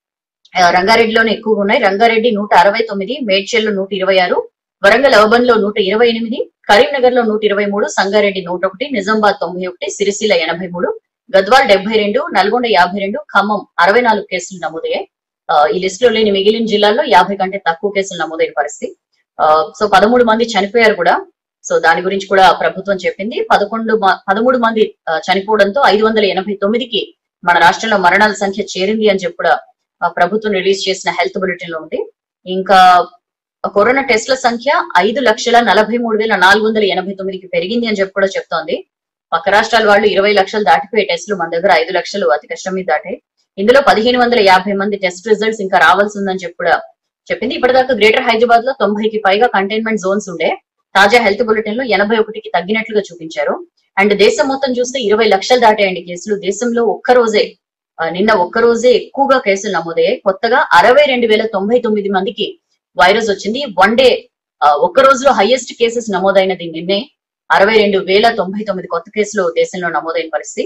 ఆ, రంగారెడ్డిలోనే ఎక్కువగా ఉన్నాయి రంగారెడ్డి నూట అరవై తొమ్మిది మేడ్చల్లో నూట ఇరవై ఆరు వరంగల్ అర్బన్ లో నూట ఇరవై ఎనిమిది కరీంనగర్ లో నూట ఇరవై మూడు సంగారెడ్డి నూట ఒకటి నిజామాబాద్ తొంభై ఒకటి సిరిసిల్ల ఎనభై మూడు గద్వాల్ డెబ్బై రెండు నల్గొండ యాభై రెండు ఖమ్మం అరవై నాలుగు కేసులు నమోదయ్యాయి ఆ, ఈ లిస్ట్ లో లేని మిగిలిన జిల్లాల్లో యాభై కంటే తక్కువ కేసులు నమోదైన పరిస్థితి ఆ, సో పదమూడు మంది చనిపోయారు కూడా సో దాని గురించి కూడా ప్రభుత్వం చెప్పింది పదకొండు మ- పదమూడు మంది ఆ, చనిపోవడంతో ఐదు వందల ఎనభై తొమ్మిదికి మన రాష్ట్రంలో మరణాల సంఖ్య చేరింది అని చెప్పి కూడా ఆ, ప్రభుత్వం రిలీజ్ చేసిన హెల్త్ బులెటిన్ లో ఉంది ఇంకా కరోనా టెస్ట్ల సంఖ్య ఐదు లక్షల నలభై మూడు వేల నాలుగు వందల ఎనభై తొమ్మిదికి పెరిగింది అని చెప్పి కూడా చెప్తోంది పక్క రాష్ట్రాల వాళ్ళు ఇరవై లక్షలు దాటిపోయే టెస్టులు మన దగ్గర ఐదు లక్షలు అతి కష్టం మీద దాటాయి ఇందులో పదిహేను వందల యాభై మంది టెస్ట్ రిజల్ట్స్ ఇంకా రావాల్సి ఉందని చెప్పి కూడా చెప్పింది ఇప్పటిదాకా గ్రేటర్ హైదరాబాద్ లో తొంభైకి పైగా కంటైన్మెంట్ జోన్స్ ఉండే తాజా హెల్త్ బులెటిన్ లో ఎనభై ఒకటికి తగ్గినట్లుగా చూపించారు అండ్ దేశం మొత్తం చూస్తే ఇరవై లక్షలు దాటాయండి కేసులు దేశంలో ఒక్క రోజే ఆ, నిన్న ఒక్క రోజే ఎక్కువగా కేసులు నమోదయ్యాయి కొత్తగా అరవై రెండు వేల తొంభై తొమ్మిది మందికి వైరస్ వచ్చింది వన్ డే ఆ, ఒక్క రోజులో హైయెస్ట్ కేసెస్ నమోదైనది నిన్నే అరవై రెండు వేల తొంభై తొమ్మిది కొత్త కేసులు దేశంలో నమోదైన పరిస్థితి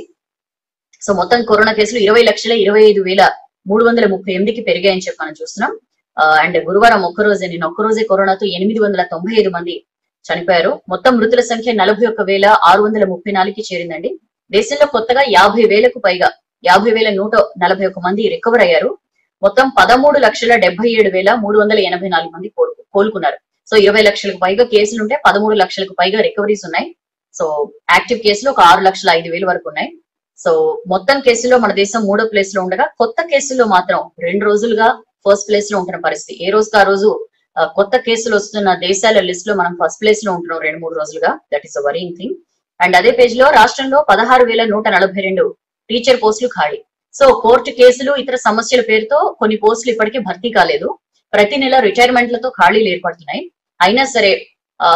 సో మొత్తం కరోనా కేసులు ఇరవై లక్షల ఇరవై ఐదు వేల మూడు వందల ముప్పై ఎనిమిదికి పెరిగాయని చెప్పి మనం చూస్తున్నాం అండ్ గురువారం ఒక్క రోజే నిన్న ఒక్క రోజే కరోనాతో ఎనిమిది వందల తొంభై ఐదు మంది చనిపోయారు మొత్తం మృతుల సంఖ్య నలభై ఒక్క వేల ఆరు వందల ముప్పై నాలుగుకి చేరిందండి దేశంలో కొత్తగా యాభై వేలకు పైగా యాభై వేల నూట నలభై ఒక్క మంది రికవర్ అయ్యారు మొత్తం పదమూడు లక్షల డెబ్బై ఏడు వేల మూడు వందల ఎనభై నాలుగు మంది కోలుకు- కోలుకున్నారు సో ఇరవై లక్షలకు పైగా కేసులు ఉంటే పదమూడు లక్షలకు పైగా రికవరీస్ ఉన్నాయి సో యాక్టివ్ కేసులు ఒక ఆరు లక్షల ఐదు వేలు వరకు ఉన్నాయి సో మొత్తం కేసుల్లో మన దేశం మూడో ప్లేస్ లో ఉండగా కొత్త కేసుల్లో మాత్రం రెండు రోజులుగా ఫస్ట్ ప్లేస్ లో ఉంటున్న పరిస్థితి ఏ రోజుకి ఆ రోజు ఆ, కొత్త కేసులు వస్తున్న దేశాల లిస్ట్ లో మనం ఫస్ట్ ప్లేస్ లో ఉంటున్నాం రెండు మూడు రోజులుగా that is a worrying thing and అదే పేజ్ లో రాష్ట్రంలో పదహారు వేల నూట నలభై రెండు టీచర్ పోస్టులు ఖాళీ సో కోర్టు కేసులు ఇతర సమస్యల పేరుతో కొన్ని పోస్టులు ఇప్పటికీ భర్తీ కాలేదు ప్రతి నెల రిటైర్మెంట్లతో ఖాళీలు ఏర్పడుతున్నాయి అయినా సరే ఆ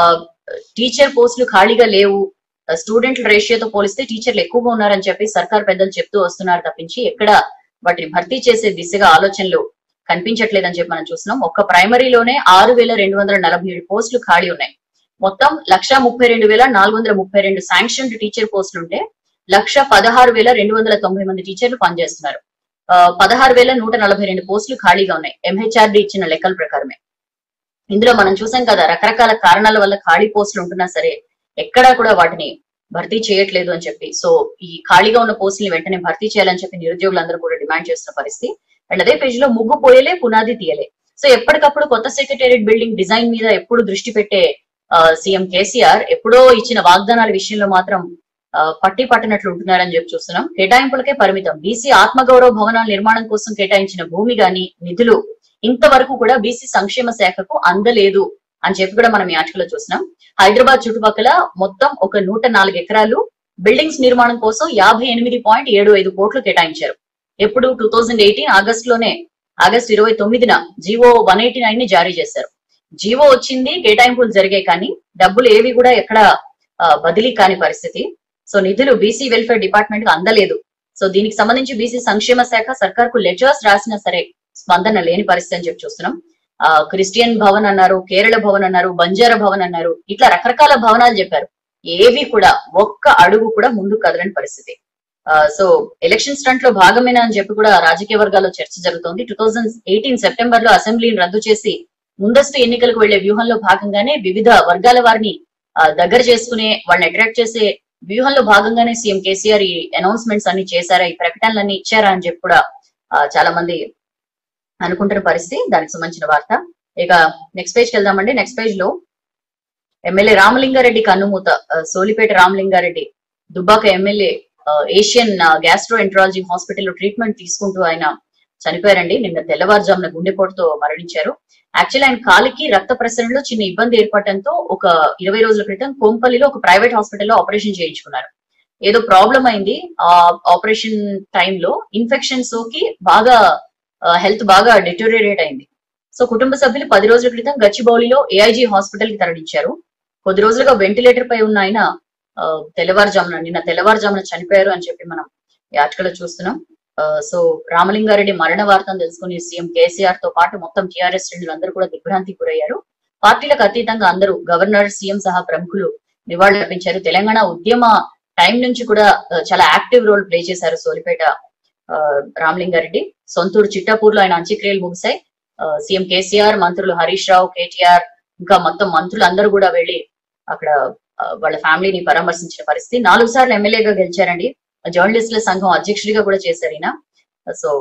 టీచర్ పోస్టులు ఖాళీగా లేవు స్టూడెంట్ల రేషియోతో పోలిస్తే టీచర్లు ఎక్కువగా ఉన్నారని చెప్పి సర్కార్ పెద్దలు చెప్తూ వస్తున్నారు తప్పించి ఎక్కడ వాటిని భర్తీ చేసే దిశగా ఆలోచనలు కనిపించట్లేదని చెప్పి మనం చూస్తున్నాం ఒక్క ప్రైమరీలోనే ఆరు వేల రెండు వందల నలభై ఏడు పోస్టులు ఖాళీ ఉన్నాయి మొత్తం లక్ష ముప్పై రెండు వేల నాలుగు వందల ముప్పై రెండు శాంక్షన్డ్ టీచర్ పోస్టులు ఉంటే లక్ష పదహారు వేల రెండు వందల తొంభై మంది టీచర్లు పనిచేస్తున్నారు ఆ, పదహారు వేల నూట నలభై రెండు పోస్టులు ఖాళీగా ఉన్నాయి ఎంహెచ్ఆర్డి ఇచ్చిన లెక్కల ప్రకారమే ఇందులో మనం చూసాం కదా రకరకాల కారణాల వల్ల ఖాళీ పోస్టులు ఉంటున్నా సరే ఎక్కడా కూడా వాటిని భర్తీ చేయట్లేదు అని చెప్పి సో ఈ ఖాళీగా ఉన్న పోస్టుల్ని వెంటనే భర్తీ చేయాలని చెప్పి నిరుద్యోగులందరూ కూడా డిమాండ్ చేస్తున్న పరిస్థితి అండ్ అదే పేజ్ లో ముగ్గు పోయలే పునాది తీయలే సో ఎప్పటికప్పుడు కొత్త సెక్రటేరియట్ బిల్డింగ్ డిజైన్ మీద ఎప్పుడు దృష్టి పెట్టే సీఎం కేసీఆర్ ఎప్పుడో ఇచ్చిన వాగ్దానాల విషయంలో మాత్రం ఆ, పట్టి పట్టినట్లు ఉంటున్నారని చెప్పి చూస్తున్నాం కేటాయింపులకే పరిమితం బీసీ ఆత్మగౌరవ భవనాల నిర్మాణం కోసం కేటాయించిన భూమి గాని నిధులు ఇంతవరకు కూడా బీసీ సంక్షేమ శాఖకు అందలేదు అని చెప్పి కూడా మనం ఈ ఆర్టికల్ లో చూసినాం హైదరాబాద్ చుట్టుపక్కల మొత్తం ఒక నూట నాలుగు ఎకరాలు బిల్డింగ్స్ నిర్మాణం కోసం యాభై ఎనిమిది పాయింట్ ఏడు ఐదు కోట్లు కేటాయించారు ఎప్పుడు టూ థౌజండ్ ఎయిటీన్ ఆగస్ట్ లోనే ఆగస్ట్ ఇరవై తొమ్మిదిన జీవో వన్ ఎయిటీ నైన్ ని జారీ చేశారు జీవో వచ్చింది కేటాయింపులు జరిగాయి కానీ డబ్బులు ఏవి కూడా ఎక్కడ ఆ, బదిలీ కాని పరిస్థితి సో నిధులు బీసీ వెల్ఫేర్ డిపార్ట్మెంట్ కు అందలేదు సో దీనికి సంబంధించి బీసీ సంక్షేమ శాఖ సర్కార్ కు లెటర్స్ రాసినా సరే స్పందన లేని పరిస్థితి అని చెప్పి చూస్తున్నాం ఆ క్రిస్టియన్ భవన్ అన్నారు కేరళ భవన్ అన్నారు బంజారా భవన్ అన్నారు ఇట్లా రకరకాల భవనాలు చెప్పారు ఏవి కూడా ఒక్క అడుగు కూడా ముందు కదలని పరిస్థితి ఆ, సో ఎలక్షన్ స్టంట్ లో భాగమేనా అని చెప్పి కూడా రాజకీయ వర్గాల్లో చర్చ జరుగుతోంది టూ థౌజండ్ ఎయిటీన్ సెప్టెంబర్ లో అసెంబ్లీని రద్దు చేసి ముందస్తు ఎన్నికలకు వెళ్లే వ్యూహంలో భాగంగానే వివిధ వర్గాల వారిని ఆ, దగ్గర చేసుకునే వాళ్ళని అట్రాక్ట్ చేసే వ్యూహంలో భాగంగానే సీఎం కేసీఆర్ ఈ అనౌన్స్మెంట్స్ అన్ని చేశారా ఈ ప్రకటనలన్నీ ఇచ్చారా అని చెప్పి కూడా ఆ, చాలా మంది అనుకుంటున్న పరిస్థితి దానికి సంబంధించిన వార్త ఇక నెక్స్ట్ పేజ్ కి వెళ్దామండి నెక్స్ట్ పేజ్ లో ఎమ్మెల్యే రామలింగారెడ్డి కన్నుమూత ఆ, సోలిపేట రామలింగారెడ్డి దుబ్బాక ఎమ్మెల్యే ఆ, ఏషియన్ ఆ, గ్యాస్ట్రో ఎంట్రాలజీ హాస్పిటల్లో ట్రీట్మెంట్ తీసుకుంటూ ఆయన చనిపోయారండి నిన్న తెల్లవారుజామున గుండెపోటుతో మరణించారు యాక్చువల్లీ ఆయన కాలికి రక్త ప్రసరణలో చిన్న ఇబ్బంది ఏర్పడటంతో ఒక ఇరవై రోజుల క్రితం కోంపల్లిలో ఒక ప్రైవేట్ హాస్పిటల్లో ఆపరేషన్ చేయించుకున్నారు ఏదో ప్రాబ్లం అయింది ఆ ఆపరేషన్ టైంలో ఇన్ఫెక్షన్ సోకి బాగా హెల్త్ బాగా డిటోరియేట్ అయింది సో కుటుంబ సభ్యులు పది రోజుల క్రితం గచ్చిబౌలిలో ఏఐజీ హాస్పిటల్ కి తరలించారు కొద్ది రోజులుగా వెంటిలేటర్ పై ఉన్న ఆయన ఆ, తెల్లవారుజామున నిన్న తెల్లవారుజామున చనిపోయారు అని చెప్పి మనం ఈ ఆర్టికల్ లో చూస్తున్నాం ఆ, సో రామలింగారెడ్డి మరణ వార్తను తెలుసుకుని సీఎం కేసీఆర్ తో పాటు మొత్తం టీఆర్ఎస్ శ్రేణులు అందరూ కూడా దిగ్భ్రాంతికి గురయ్యారు పార్టీలకు అతీతంగా అందరూ గవర్నర్ సీఎం సహా ప్రముఖులు నివాళులర్పించారు తెలంగాణ ఉద్యమ టైం నుంచి కూడా ఆ, చాలా యాక్టివ్ రోల్ ప్లే చేశారు సోలిపేట ఆ, రామలింగారెడ్డి సొంతూరు చిట్టాపూర్ లో ఆయన అంత్యక్రియలు ముగిశాయి ఆ, సీఎం కేసీఆర్ మంత్రులు హరీష్ రావు కేటీఆర్ ఇంకా మొత్తం మంత్రులు అందరూ కూడా వెళ్ళి అక్కడ ఆ, వాళ్ళ ఫ్యామిలీని పరామర్శించిన పరిస్థితి నాలుగు సార్లు ఎమ్మెల్యేగా గెలిచారండి జర్నలిస్టుల సంఘం అధ్యక్షుడిగా కూడా చేశారు ఈయన సో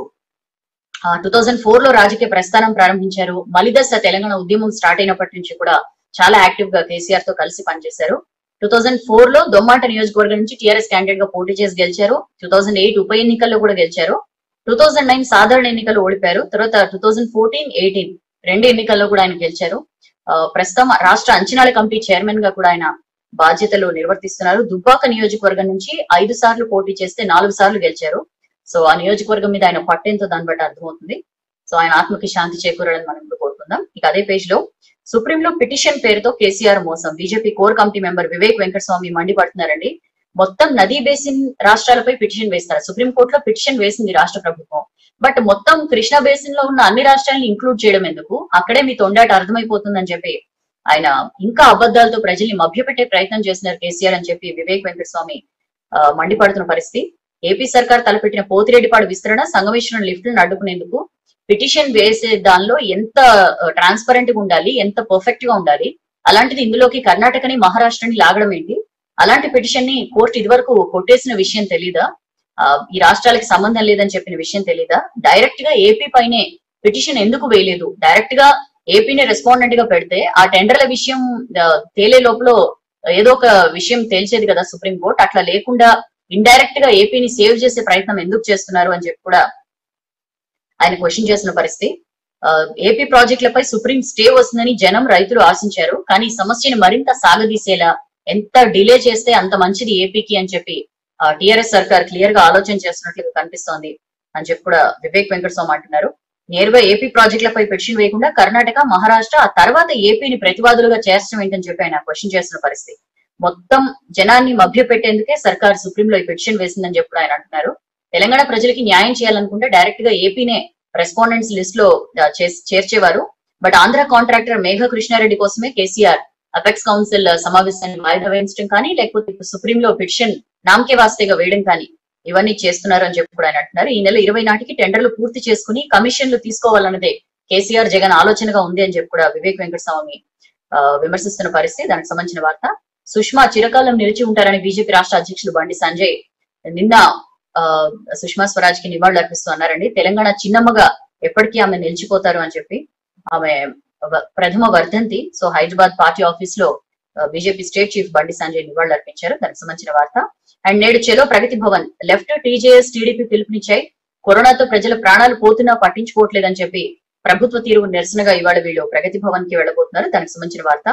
టూ థౌజండ్ ఫోర్ లో రాజకీయ ప్రస్థానం ప్రారంభించారు మలిదశ తెలంగాణ ఉద్యమం స్టార్ట్ అయినప్పటి నుంచి కూడా చాలా యాక్టివ్ గా కేసీఆర్ తో కలిసి పనిచేశారు టూ థౌజండ్ ఫోర్ లో దొమ్మాట నియోజకవర్గం నుంచి టీఆర్ఎస్ క్యాండిడేట్ గా పోటీ చేసి గెలిచారు టూ థౌజండ్ ఎయిట్ ఉప ఎన్నికల్లో కూడా గెలిచారు టూ థౌజండ్ నైన్ సాధారణ ఎన్నికల్లో ఓడిపారు తర్వాత టూ థౌజండ్ ఫోర్టీన్ ఎయిటీన్ రెండు ఎన్నికల్లో కూడా ఆయన గెలిచారు ఆ, ప్రస్తుతం రాష్ట్ర అంచనాల కమిటీ చైర్మన్ గా కూడా ఆయన బాధ్యతలు నిర్వర్తిస్తున్నారు దుబ్బాక నియోజకవర్గం నుంచి ఐదు సార్లు పోటీ చేస్తే నాలుగు సార్లు గెలిచారు సో ఆ నియోజకవర్గం మీద ఆయన పట్టేంతో దాన్ని బట్టి అర్థమవుతుంది సో ఆయన ఆత్మకి శాంతి చేకూరాలని మనం ఇప్పుడు కోరుకుందాం ఇక అదే పేజ్ లో సుప్రీంలో పిటిషన్ పేరుతో కేసీఆర్ మోసం BJP core committee member Vivek Venkataswamy మండిపడుతున్నారండి మొత్తం నదీ బేసిన్ రాష్ట్రాలపై పిటిషన్ వేస్తారు సుప్రీం కోర్టులో పిటిషన్ వేసింది రాష్ట్ర ప్రభుత్వం బట్ మొత్తం కృష్ణా బేసిన్ లో ఉన్న అన్ని రాష్ట్రాలను ఇంక్లూడ్ చేయడం ఎందుకు అక్కడే మీ తొండాట అర్థమైపోతుందని చెప్పి ఆయన ఇంకా అబద్ధాలతో ప్రజల్ని మభ్యపెట్టే ప్రయత్నం చేస్తున్నారు కేసీఆర్ అని చెప్పి వివేక్ వెంకటస్వామి ఆ, మండిపడుతున్న పరిస్థితి ఏపీ సర్కార్ తలపెట్టిన పోతిరెడ్డిపాడు విస్తరణ సంగమేశ్వరం లిఫ్ట్లను అడ్డుకునేందుకు పిటిషన్ వేసే దానిలో ఎంత ట్రాన్స్పరెంట్ గా ఉండాలి ఎంత పర్ఫెక్ట్ గా ఉండాలి అలాంటిది ఇందులోకి కర్ణాటకని మహారాష్ట్రని లాగడం ఏంటి అలాంటి పిటిషన్ ని కోర్టు ఇదివరకు కొట్టేసిన విషయం తెలీదా ఆ, ఈ రాష్ట్రాలకి సంబంధం లేదని చెప్పిన విషయం తెలీదా డైరెక్ట్ గా ఏపీ పైనే పిటిషన్ ఎందుకు వేయలేదు డైరెక్ట్ గా ఏపీని రెస్పాండెంట్ గా పెడితే ఆ టెండర్ల విషయం ఆ, తేలే లోపల ఏదో ఒక విషయం తేల్చేది కదా సుప్రీం కోర్ట్ అట్లా లేకుండా ఇండైరెక్ట్ గా ఏపీని సేవ్ చేసే ప్రయత్నం ఎందుకు చేస్తున్నారు అని చెప్పి కూడా ఆయన క్వశ్చన్ చేసిన పరిస్థితి ఆ, ఏపీ ప్రాజెక్టులపై సుప్రీం స్టే వస్తుందని జనం రైతులు ఆశించారు కానీ ఈ సమస్యను మరింత సాగదీసేలా ఎంత డిలే చేస్తే అంత మంచిది ఏపీకి అని చెప్పి టిఆర్ఎస్ సర్కార్ క్లియర్ గా ఆలోచన చేస్తున్నట్లుగా కనిపిస్తోంది అని చెప్పి కూడా వివేక్ వెంకటస్వామి అంటున్నారు నేరుగా ఏపీ ప్రాజెక్టులపై పిటిషన్ వేయకుండా కర్ణాటక మహారాష్ట్ర ఆ తర్వాత ఏపీని ప్రతివాదులుగా చేర్చడం ఏంటని చెప్పి ఆయన క్వశ్చన్ చేస్తున్న పరిస్థితి మొత్తం జనాన్ని మభ్య పెట్టేందుకే సర్కార్ సుప్రీంలో ఈ పిటిషన్ వేసిందని చెప్పి కూడా ఆయన అంటున్నారు తెలంగాణ ప్రజలకి న్యాయం చేయాలనుకుంటే డైరెక్ట్ గా ఏపీనే రెస్పాండెంట్స్ లిస్ట్ లో ఆ, చేస్- చేర్చేవారు బట్ ఆంధ్ర కాంట్రాక్టర్ మేఘ కృష్ణారెడ్డి కోసమే కేసీఆర్ అపెక్స్ కౌన్సిల్ సమావేశాన్ని వాయిదా వేయించడం కానీ లేకపోతే ఇప్పుడు సుప్రీం లో పిటిషన్ నామకే వాస్తేగా వేయడం కానీ ఇవన్నీ చేస్తున్నారు అని చెప్పి కూడా ఆయన అంటున్నారు ఈ నెల ఇరవై నాటికి టెండర్లు పూర్తి చేసుకుని కమిషన్లు తీసుకోవాలన్నదే కేసీఆర్ జగన్ ఆలోచనగా ఉంది అని చెప్పి కూడా వివేక్ వెంకటస్వామి ఆ, విమర్శిస్తున్న పరిస్థితి దానికి సంబంధించిన వార్త సుష్మా చిరకాలం నిలిచి ఉంటారని బీజేపీ రాష్ట్ర అధ్యక్షులు బండి సంజయ్ నిన్న ఆ, సుష్మా స్వరాజ్ కి నివాళులు అర్పిస్తూ అన్నారండి తెలంగాణ చిన్నమ్మగా ఎప్పటికీ ఆమె నిలిచిపోతారు అని చెప్పి ఆమె వ- ప్రథమ వర్ధంతి సో హైదరాబాద్ పార్టీ ఆఫీస్ లో BJP state chief Bandi Sanjay నివాళులు అర్పించారు దానికి సంబంధించిన వార్త అండ్ నేడు చెలో Pragati Bhavan left TJS TDP పిలుపునిచ్చాయి కరోనాతో ప్రజల ప్రాణాలు పోతున్నా పట్టించుకోవట్లేదని చెప్పి ప్రభుత్వ తీరు నిరసనగా ఇవాళ వీళ్ళు ప్రగతి భవన్ కి వెళ్ళబోతున్నారు దానికి సంబంధించిన వార్త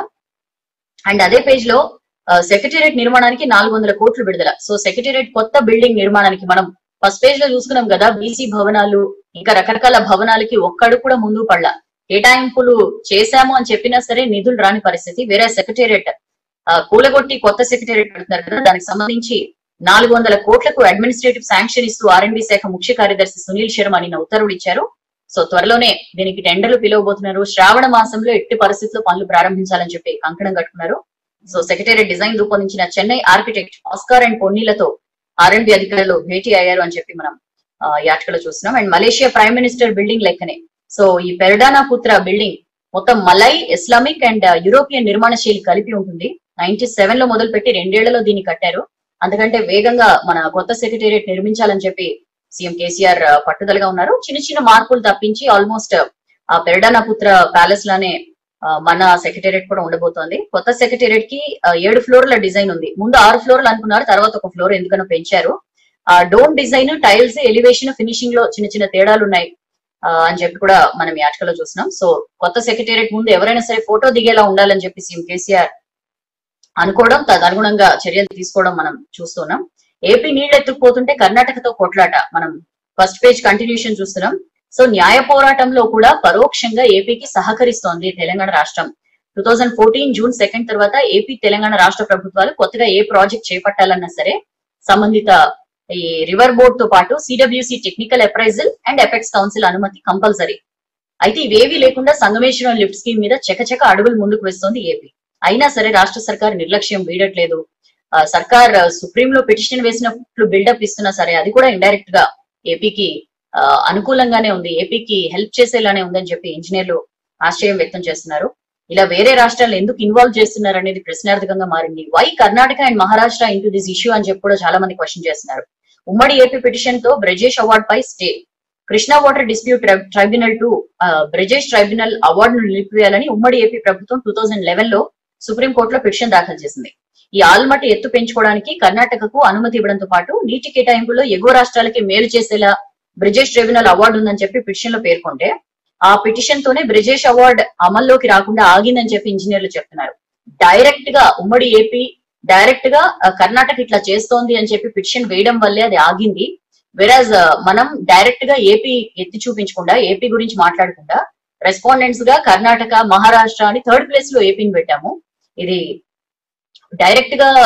అండ్ అదే పేజ్ లో సెక్రటేరియట్ నిర్మాణానికి నాలుగు వందల కోట్లు విడుదల సో సెక్రటేరియట్ కొత్త బిల్డింగ్ నిర్మాణానికి మనం ఫస్ట్ పేజ్ లో చూసుకున్నాం కదా బీసీ భవనాలు ఇంకా రకరకాల భవనాలకి ఒక్కడు కూడా ముందు పడలా కేటాయింపులు చేశాము అని చెప్పినా సరే నిధులు రాని పరిస్థితి వేరే సెక్రటేరియట్ కూలగొట్టి కొత్త సెక్రటేరియట్ పెడుతున్నారు కదా దానికి సంబంధించి నాలుగు వందల కోట్లకు అడ్మినిస్ట్రేటివ్ శాంక్షన్ ఇస్తూ ఆర్ఎండ్బి శాఖ ముఖ్య కార్యదర్శి సునీల్ శర్మ నిన్న ఉత్తర్వులు ఇచ్చారు సో త్వరలోనే దీనికి టెండర్లు పిలవబోతున్నారు శ్రావణ మాసంలో ఎట్టి పరిస్థితుల్లో పనులు ప్రారంభించాలని చెప్పి కంకణం కట్టుకున్నారు సో సెక్రటేరియట్ డిజైన్ రూపొందించిన చెన్నై ఆర్కిటెక్ట్ ఆస్కార్ అండ్ పొన్నీలతో ఆర్ఎండ్బి అధికారులు భేటీ అయ్యారు అని చెప్పి మనం ఆ, ఈ ఆర్టికల్ చూస్తున్నాం and Malaysia prime minister building లెక్కనే సో ఈ పెరడానా పుత్ర బిల్డింగ్ మొత్తం మలై ఇస్లామిక్ అండ్ యూరోపియన్ నిర్మాణ శైలి కలిపి ఉంటుంది నైన్టీ సెవెన్ లో మొదలుపెట్టి రెండేళ్లలో దీన్ని కట్టారు అందుకంటే వేగంగా మన కొత్త సెక్రటేరియట్ నిర్మించాలని చెప్పి సీఎం కేసీఆర్ ఆ, పట్టుదలగా ఉన్నారు చిన్న చిన్న మార్పులు తప్పించి ఆల్మోస్ట్ ఆ పెరడానా పుత్ర ప్యాలెస్ లానే ఆ, మన సెక్రటేరియట్ కూడా ఉండబోతోంది కొత్త సెక్రటేరియట్ కి ఆ, ఏడు ఫ్లోర్ల డిజైన్ ఉంది ముందు ఆరు ఫ్లోర్లు అనుకున్నారు తర్వాత ఒక ఫ్లోర్ ఎందుకనో పెంచారు ఆ dome design tiles elevation finishing లో చిన్న చిన్న తేడాలు ఉన్నాయి ఆ, అని చెప్పి కూడా మనం ఈ ఆర్టికల్ లో చూస్తున్నాం సో కొత్త సెక్రటేరియట్ ముందు ఎవరైనా సరే ఫోటో దిగేలా ఉండాలని చెప్పి సీఎం కేసీఆర్ అనుకోవడం తదనుగుణంగా చర్యలు తీసుకోవడం మనం చూస్తున్నాం ఏపీ నీళ్లు ఎత్తుకుపోతుంటే కర్ణాటకతో కొట్లాట మనం ఫస్ట్ పేజ్ కంటిన్యూషన్ చూస్తున్నాం సో న్యాయ పోరాటంలో కూడా పరోక్షంగా ఏపీకి సహకరిస్తోంది తెలంగాణ రాష్ట్రం two thousand fourteen June second తర్వాత ఏపీ తెలంగాణ రాష్ట్ర ప్రభుత్వాలు కొత్తగా ఏ ప్రాజెక్ట్ చేపట్టాలన్నా సరే సంబంధిత ఈ రివర్ బోర్డ్ తో పాటు CWC technical appraisal and apex council అనుమతి కంపల్సరీ అయితే ఇవేవీ లేకుండా సంగమేశ్వరం లిఫ్ట్ స్కీమ్ మీద చకచక అడుగులు ముందుకు వేస్తోంది ఏపీ అయినా సరే రాష్ట్ర సర్కార్ నిర్లక్ష్యం వీడట్లేదు ఆ, సర్కార్ ఆ, సుప్రీం లో పిటిషన్ వేసినట్లు బిల్డప్ ఇస్తున్నా సరే అది కూడా ఇండైరెక్ట్ గా ఏపీకి ఆ, అనుకూలంగానే ఉంది ఏపీకి హెల్ప్ చేసేలానే ఉందని చెప్పి ఇంజనీర్లు ఆశ్చర్యం వ్యక్తం చేస్తున్నారు ఇలా వేరే రాష్ట్రాలు ఎందుకు ఇన్వాల్వ్ చేస్తున్నారు అనేది ప్రశ్నార్థకంగా మారింది why Karnataka and Maharashtra into this issue అని చెప్పి కూడా చాలా మంది క్వశ్చన్ చేస్తున్నారు ఉమ్మడి ఏపీ పిటిషన్ తో బ్రజేష్ అవార్డ్ పై stay Krishna water dispute tribunal to Brijesh tribunal అవార్డును నిలిపివేయాలని ఉమ్మడి ఏపీ ప్రభుత్వం టూ థౌజండ్ లెవెన్ లో సుప్రీంకోర్టులో పిటిషన్ దాఖలు చేసింది ఈ ఆల్మట్టి ఎత్తు పెంచుకోవడానికి కర్ణాటకకు అనుమతి ఇవ్వడంతో పాటు నీటి కేటాయింపులో ఎగువ రాష్ట్రాలకి మేలు చేసేలా బ్రిజేష్ ట్రైబ్యునల్ అవార్డు ఉందని చెప్పి పిటిషన్ లో పేర్కొంటే ఆ పిటిషన్ తోనే బ్రిజేష్ అవార్డ్ అమల్లోకి రాకుండా ఆగిందని చెప్పి ఇంజనీర్లు చెప్తున్నారు డైరెక్ట్ గా ఉమ్మడి ఏపీ డైరెక్ట్ గా ఆ, కర్ణాటక ఇట్లా చేస్తోంది అని చెప్పి పిటిషన్ వేయడం వల్లే అది ఆగింది వెరాజ్ మనం డైరెక్ట్ గా ఏపీ ఎత్తి చూపించకుండా ఏపీ గురించి మాట్లాడకుండా రెస్పాండెంట్స్ గా కర్ణాటక మహారాష్ట్ర అని థర్డ్ ప్లేస్ లో ఏపీని పెట్టాము ఇది డైరెక్ట్ గా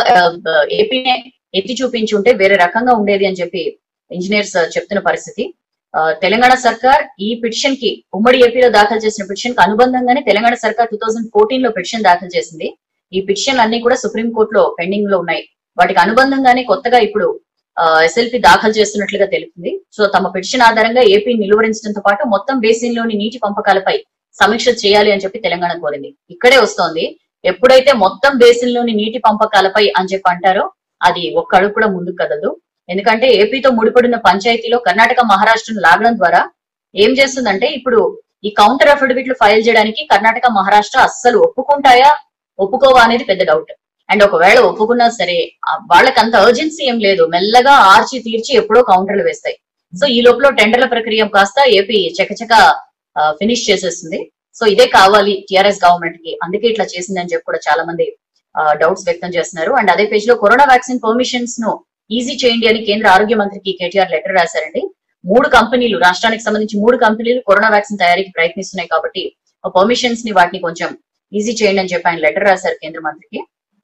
ఏపీనే ఎత్తి చూపించుంటే వేరే రకంగా ఉండేది అని చెప్పి ఇంజనీర్స్ చెప్తున్న పరిస్థితి ఆ, తెలంగాణ సర్కార్ ఈ పిటిషన్ కి ఉమ్మడి ఏపీలో దాఖలు చేసిన పిటిషన్ కి అనుబంధంగానే తెలంగాణ సర్కార్ టూ థౌజండ్ ఫోర్టీన్ లో పిటిషన్ దాఖలు చేసింది ఈ పిటిషన్లు అన్ని కూడా సుప్రీం కోర్టులో పెండింగ్ లో ఉన్నాయి వాటికి అనుబంధంగానే కొత్తగా ఇప్పుడు ఎస్ఎల్పి దాఖలు చేస్తున్నట్లుగా తెలుపుతుంది సో తమ పిటిషన్ ఆధారంగా ఏపీ నిలువరించడంతో పాటు మొత్తం బేసిన్ లోని నీటి పంపకాలపై సమీక్ష చేయాలి అని చెప్పి తెలంగాణ కోరింది ఇక్కడే వస్తోంది ఎప్పుడైతే మొత్తం బేసిన్ లోని నీటి పంపకాలపై అని చెప్పి అంటారో అది ఒక్క అడుగు కూడా ముందుకు కదదు ఎందుకంటే ఏపీతో ముడిపడిన పంచాయతీలో కర్ణాటక మహారాష్ట్రను లాగడం ద్వారా ఏం చేస్తుందంటే ఇప్పుడు ఈ కౌంటర్ అఫిడవిట్లు ఫైల్ చేయడానికి కర్ణాటక మహారాష్ట్ర అస్సలు ఒప్పుకుంటాయా ఒప్పుకోవా అనేది పెద్ద డౌట్ అండ్ ఒకవేళ ఒప్పుకున్నా సరే ఆ వాళ్ళకి అంత అర్జెన్సీ ఏం లేదు మెల్లగా ఆర్చి తీర్చి ఎప్పుడో కౌంటర్లు వేస్తాయి సో ఈ లోపల టెండర్ల ప్రక్రియ కాస్త ఏపీ చకచక ఫినిష్ చేసేస్తుంది సో ఇదే కావాలి టిఆర్ఎస్ గవర్నమెంట్ కి అందుకే ఇట్లా చేసిందని చెప్పి కూడా చాలా మంది డౌట్స్ వ్యక్తం చేస్తున్నారు అండ్ అదే పేజ్ లో కరోనా వ్యాక్సిన్ పర్మిషన్స్ ను ఈజీ చేయండి అని కేంద్ర ఆరోగ్య మంత్రికి కేటీఆర్ లెటర్ రాశారండి మూడు కంపెనీలు రాష్ట్రానికి సంబంధించి మూడు కంపెనీలు కరోనా వ్యాక్సిన్ తయారీకి ప్రయత్నిస్తున్నాయి కాబట్టి పర్మిషన్స్ ని వాటిని కొంచెం ఈజీ చేయండి అని చెప్పి ఆయన లెటర్ రాశారు కేంద్ర మంత్రికి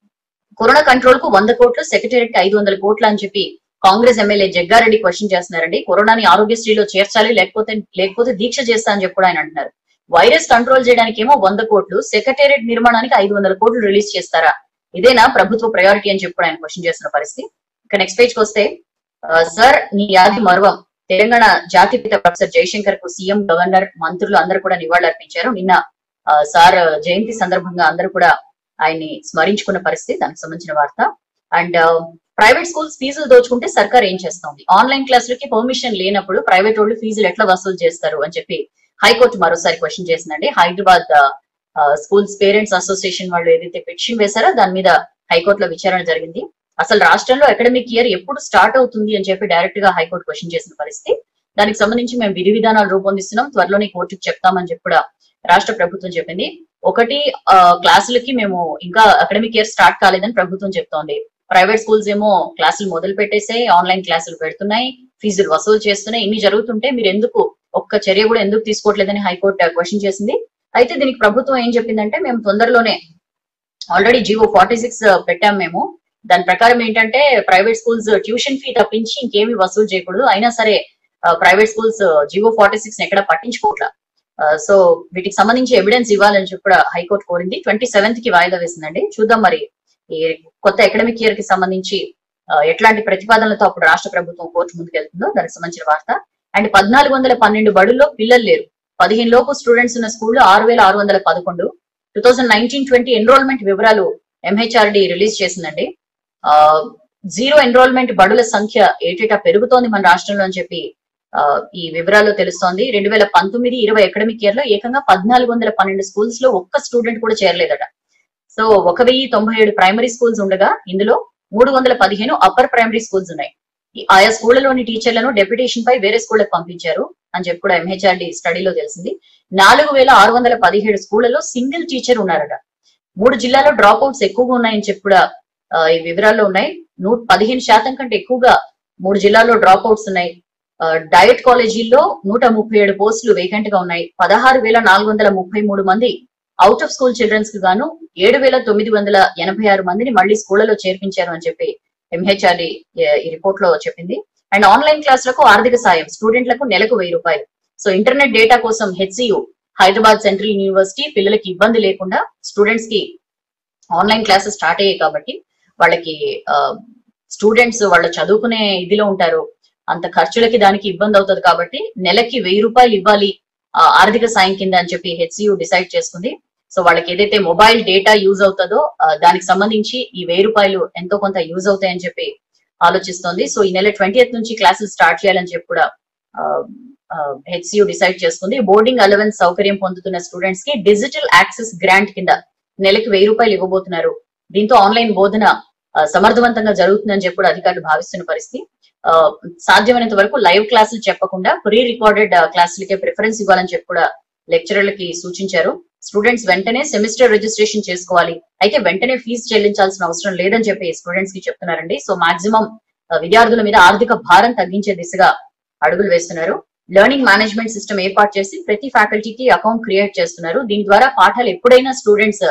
కరోనా కంట్రోల్ కు వంద కోట్లు సెక్రటేరియట్ కి ఐదు వందల కోట్లు అని చెప్పి కాంగ్రెస్ ఎమ్మెల్యే జగ్గారెడ్డి క్వశ్చన్ చేస్తున్నారండి కరోనాని ఆరోగ్యశ్రీలో చేర్చాలి లేకపోతే లేకపోతే దీక్ష చేస్తా అని చెప్పి కూడా ఆయన అంటున్నారు వైరస్ కంట్రోల్ చేయడానికి ఏమో వంద కోట్లు సెక్రటేరియట్ నిర్మాణానికి ఐదు వందల కోట్లు రిలీజ్ చేస్తారా ఇదేనా ప్రభుత్వ ప్రయారిటీ అని చెప్పి కూడా ఆయన క్వశ్చన్ చేస్తున్న పరిస్థితి ఇక నెక్స్ట్ పేజ్ కి వస్తే ఆ, సార్ నీ యాది మర్వం తెలంగాణ జాతిపిత ప్రొఫెసర్ జయశంకర్ కు సీఎం గవర్నర్ మంత్రులు అందరూ కూడా నివాళులర్పించారు నిన్న ఆ, సార్ జయంతి సందర్భంగా అందరూ కూడా ఆయన్ని స్మరించుకున్న పరిస్థితి దానికి సంబంధించిన వార్త అండ్ ప్రైవేట్ స్కూల్స్ ఫీజులు దోచుకుంటే సర్కార్ ఏం చేస్తోంది ఆన్లైన్ క్లాసులకి పర్మిషన్ లేనప్పుడు ప్రైవేట్ వాళ్ళు ఫీజులు ఎట్లా వసూలు చేస్తారు అని చెప్పి హైకోర్టు మరోసారి క్వశ్చన్ చేసిందండి హైదరాబాద్ స్కూల్స్ పేరెంట్స్ అసోసియేషన్ వాళ్ళు ఏదైతే పిటిషన్ వేశారో దాని మీద హైకోర్టులో విచారణ జరిగింది అసలు రాష్ట్రంలో అకాడమిక్ ఇయర్ ఎప్పుడు స్టార్ట్ అవుతుంది అని చెప్పి డైరెక్ట్ గా హైకోర్టు క్వశ్చన్ చేసిన పరిస్థితి దానికి సంబంధించి మేము విధి విధానాలు రూపొందిస్తున్నాం త్వరలోనే కోర్టుకు చెప్తామని చెప్పి కూడా రాష్ట్ర ప్రభుత్వం చెప్పింది ఒకటి ఆ, క్లాసులకి మేము ఇంకా అకాడమిక్ ఇయర్ స్టార్ట్ కాలేదని ప్రభుత్వం చెప్తోంది ప్రైవేట్ స్కూల్స్ ఏమో క్లాసులు మొదలు పెట్టేసే ఆన్లైన్ క్లాసులు పెడుతున్నాయి ఫీజులు వసూలు చేస్తున్నాయి ఇన్ని జరుగుతుంటే మీరు ఎందుకు ఒక్క చర్య కూడా ఎందుకు తీసుకోవట్లేదని హైకోర్టు క్వశ్చన్ చేసింది అయితే దీనికి ప్రభుత్వం ఏం చెప్పిందంటే మేము తొందరలోనే ఆల్రెడీ జివో ఫార్టీ సిక్స్ పెట్టాం మేము దాని ప్రకారం ఏంటంటే ప్రైవేట్ స్కూల్స్ ట్యూషన్ ఫీ తప్పించి ఇంకేమి వసూలు చేయకూడదు అయినా సరే private schools GO forty six ఎక్కడ పట్టించుకోవట్లా సో వీటికి సంబంధించి ఎవిడెన్స్ ఇవ్వాలని చెప్పి కూడా హైకోర్టు కోరింది ట్వంటీ సెవెంత్ కి వాయిదా వేసిందండి చూద్దాం మరి ఈ కొత్త అకాడమిక్ ఇయర్ కి సంబంధించి ఆ, ఎట్లాంటి ప్రతిపాదనలతో అప్పుడు రాష్ట్ర ప్రభుత్వం కోర్టు ముందుకు వెళ్తుందో దానికి సంబంధించిన వార్త అండ్ పద్నాలుగు వందల పన్నెండు బడుల్లో పిల్లలు లేరు పదిహేను లోపు స్టూడెంట్స్ ఉన్న స్కూల్లో ఆరు వేల ఆరు వందల పదకొండు two thousand nineteen twenty enrolment వివరాలు ఎంహెచ్ఆర్డి రిలీజ్ చేసిందండి ఆ, జీరో ఎన్రోల్మెంట్ బడుల సంఖ్య ఏటేటా పెరుగుతోంది మన రాష్ట్రంలో అని చెప్పి ఆ, ఈ వివరాల్లో తెలుస్తోంది రెండు వేల పంతొమ్మిది ఇరవై అకాడమిక్ ఇయర్ లో ఏకంగా పద్నాలుగు వందల పన్నెండు స్కూల్స్ లో ఒక్క స్టూడెంట్ కూడా చేరలేదట సో ఒక వెయ్యి తొంభై ఏడు ప్రైమరీ స్కూల్స్ ఉండగా ఇందులో మూడు వందల పదిహేను అప్పర్ ప్రైమరీ స్కూల్స్ ఉన్నాయి ఈ ఆయా స్కూళ్లలోని టీచర్లను డెప్యుటేషన్ పై వేరే స్కూళ్ళకి పంపించారు అని చెప్పి కూడా ఎంహెచ్ఆర్డి స్టడీలో తెలిసింది నాలుగు వేల ఆరు వందల పదిహేడు స్కూళ్లలో సింగిల్ టీచర్ ఉన్నారట మూడు జిల్లాలో డ్రాప్ అవుట్స్ ఎక్కువగా ఉన్నాయని చెప్పి కూడా ఆ, ఈ వివరాల్లో ఉన్నాయి నూట పదిహేను శాతం కంటే ఎక్కువగా మూడు జిల్లాల్లో డ్రాప్ అవుట్స్ ఉన్నాయి ఆ, డయట్ కాలేజీల్లో నూట ముప్పై ఏడు పోస్టులు వేకెంట్ గా ఉన్నాయి పదహారు వేల నాలుగు వందల ముప్పై మూడు మంది అవుట్ ఆఫ్ స్కూల్ చిల్డ్రన్స్ కి గాను ఏడు వేల తొమ్మిది వందల ఎనభై ఆరు మందిని మళ్ళీ స్కూళ్లలో చేర్పించారు అని చెప్పి ఎంహెచ్ఆర్డి ఈ రిపోర్ట్ లో చెప్పింది అండ్ ఆన్లైన్ క్లాసులకు ఆర్థిక సాయం స్టూడెంట్లకు నెలకు వెయ్యి రూపాయలు సో ఇంటర్నెట్ డేటా కోసం హెచ్సియు హైదరాబాద్ సెంట్రల్ యూనివర్సిటీ పిల్లలకి ఇబ్బంది లేకుండా స్టూడెంట్స్ కి ఆన్లైన్ క్లాసెస్ స్టార్ట్ అయ్యాయి కాబట్టి వాళ్ళకి స్టూడెంట్స్ వాళ్ళు చదువుకునే ఇదిలో ఉంటారు అంత ఖర్చులకి దానికి ఇబ్బంది అవుతుంది కాబట్టి నెలకి వెయ్యి రూపాయలు ఇవ్వాలి ఆ, ఆర్థిక సాయం కింద అని చెప్పి హెచ్సియు డిసైడ్ చేసుకుంది సో వాళ్ళకి ఏదైతే మొబైల్ డేటా యూజ్ అవుతుందో ఆ, దానికి సంబంధించి ఈ వెయ్యి రూపాయలు ఎంతో కొంత యూజ్ అవుతాయని చెప్పి ఆలోచిస్తోంది సో ఈ నెల ట్వంటీ నుంచి క్లాసెస్ స్టార్ట్ చేయాలని చెప్పి కూడా హెచ్సియు డిసైడ్ చేసుకుంది బోర్డింగ్ అలవెన్స్ సౌకర్యం పొందుతున్న స్టూడెంట్స్ కి డిజిటల్ యాక్సెస్ గ్రాంట్ కింద నెలకి వెయ్యి రూపాయలు ఇవ్వబోతున్నారు దీంతో ఆన్లైన్ బోధన ఆ, సమర్థవంతంగా జరుగుతుందని చెప్పి కూడా అధికారులు భావిస్తున్న పరిస్థితి ఆ, సాధ్యమైనంత వరకు లైవ్ క్లాసులు చెప్పకుండా ప్రీ రికార్డెడ్ క్లాసులకే ప్రిఫరెన్స్ ఇవ్వాలని చెప్పి కూడా లెక్చరర్లకి సూచించారు స్టూడెంట్స్ వెంటనే సెమిస్టర్ రిజిస్ట్రేషన్ చేసుకోవాలి అయితే వెంటనే ఫీజు చెల్లించాల్సిన అవసరం లేదని చెప్పి స్టూడెంట్స్ కి చెప్తున్నారండి సో మాక్సిమం విద్యార్థుల మీద ఆర్థిక భారం తగ్గించే దిశగా అడుగులు వేస్తున్నారు లెర్నింగ్ మేనేజ్మెంట్ సిస్టమ్ ఏర్పాటు చేసి ప్రతి ఫ్యాకల్టీకి అకౌంట్ క్రియేట్ చేస్తున్నారు దీని ద్వారా పాఠాలు ఎప్పుడైనా స్టూడెంట్స్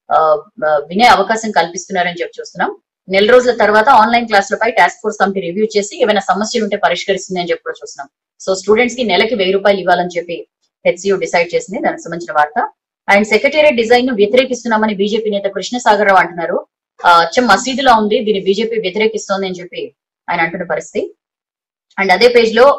వినే అవకాశం కల్పిస్తున్నారని చెప్పి చూస్తున్నాం నెల రోజుల తర్వాత ఆన్లైన్ క్లాసులపై టాస్క్ ఫోర్స్ కమిటీ రివ్యూ చేసి ఏమైనా సమస్యలు ఉంటే పరిష్కరిస్తుంది అని చెప్పి కూడా చూస్తున్నాం సో స్టూడెంట్స్ కి నెలకి వెయ్యి రూపాయలు ఇవ్వాలని చెప్పి హెచ్సియు డిసైడ్ చేసింది దానికి సంబంధించిన వార్త అండ్ సెక్రటేరియట్ డిజైన్ ను వ్యతిరేకిస్తున్నామని బీజేపీ నేత కృష్ణసాగర్ రావు అంటున్నారు ఆ, అచ్చం మసీదులా ఉంది దీన్ని బీజేపీ వ్యతిరేకిస్తోంది అని చెప్పి ఆయన అంటున్న పరిస్థితి అండ్ అదే పేజ్ లో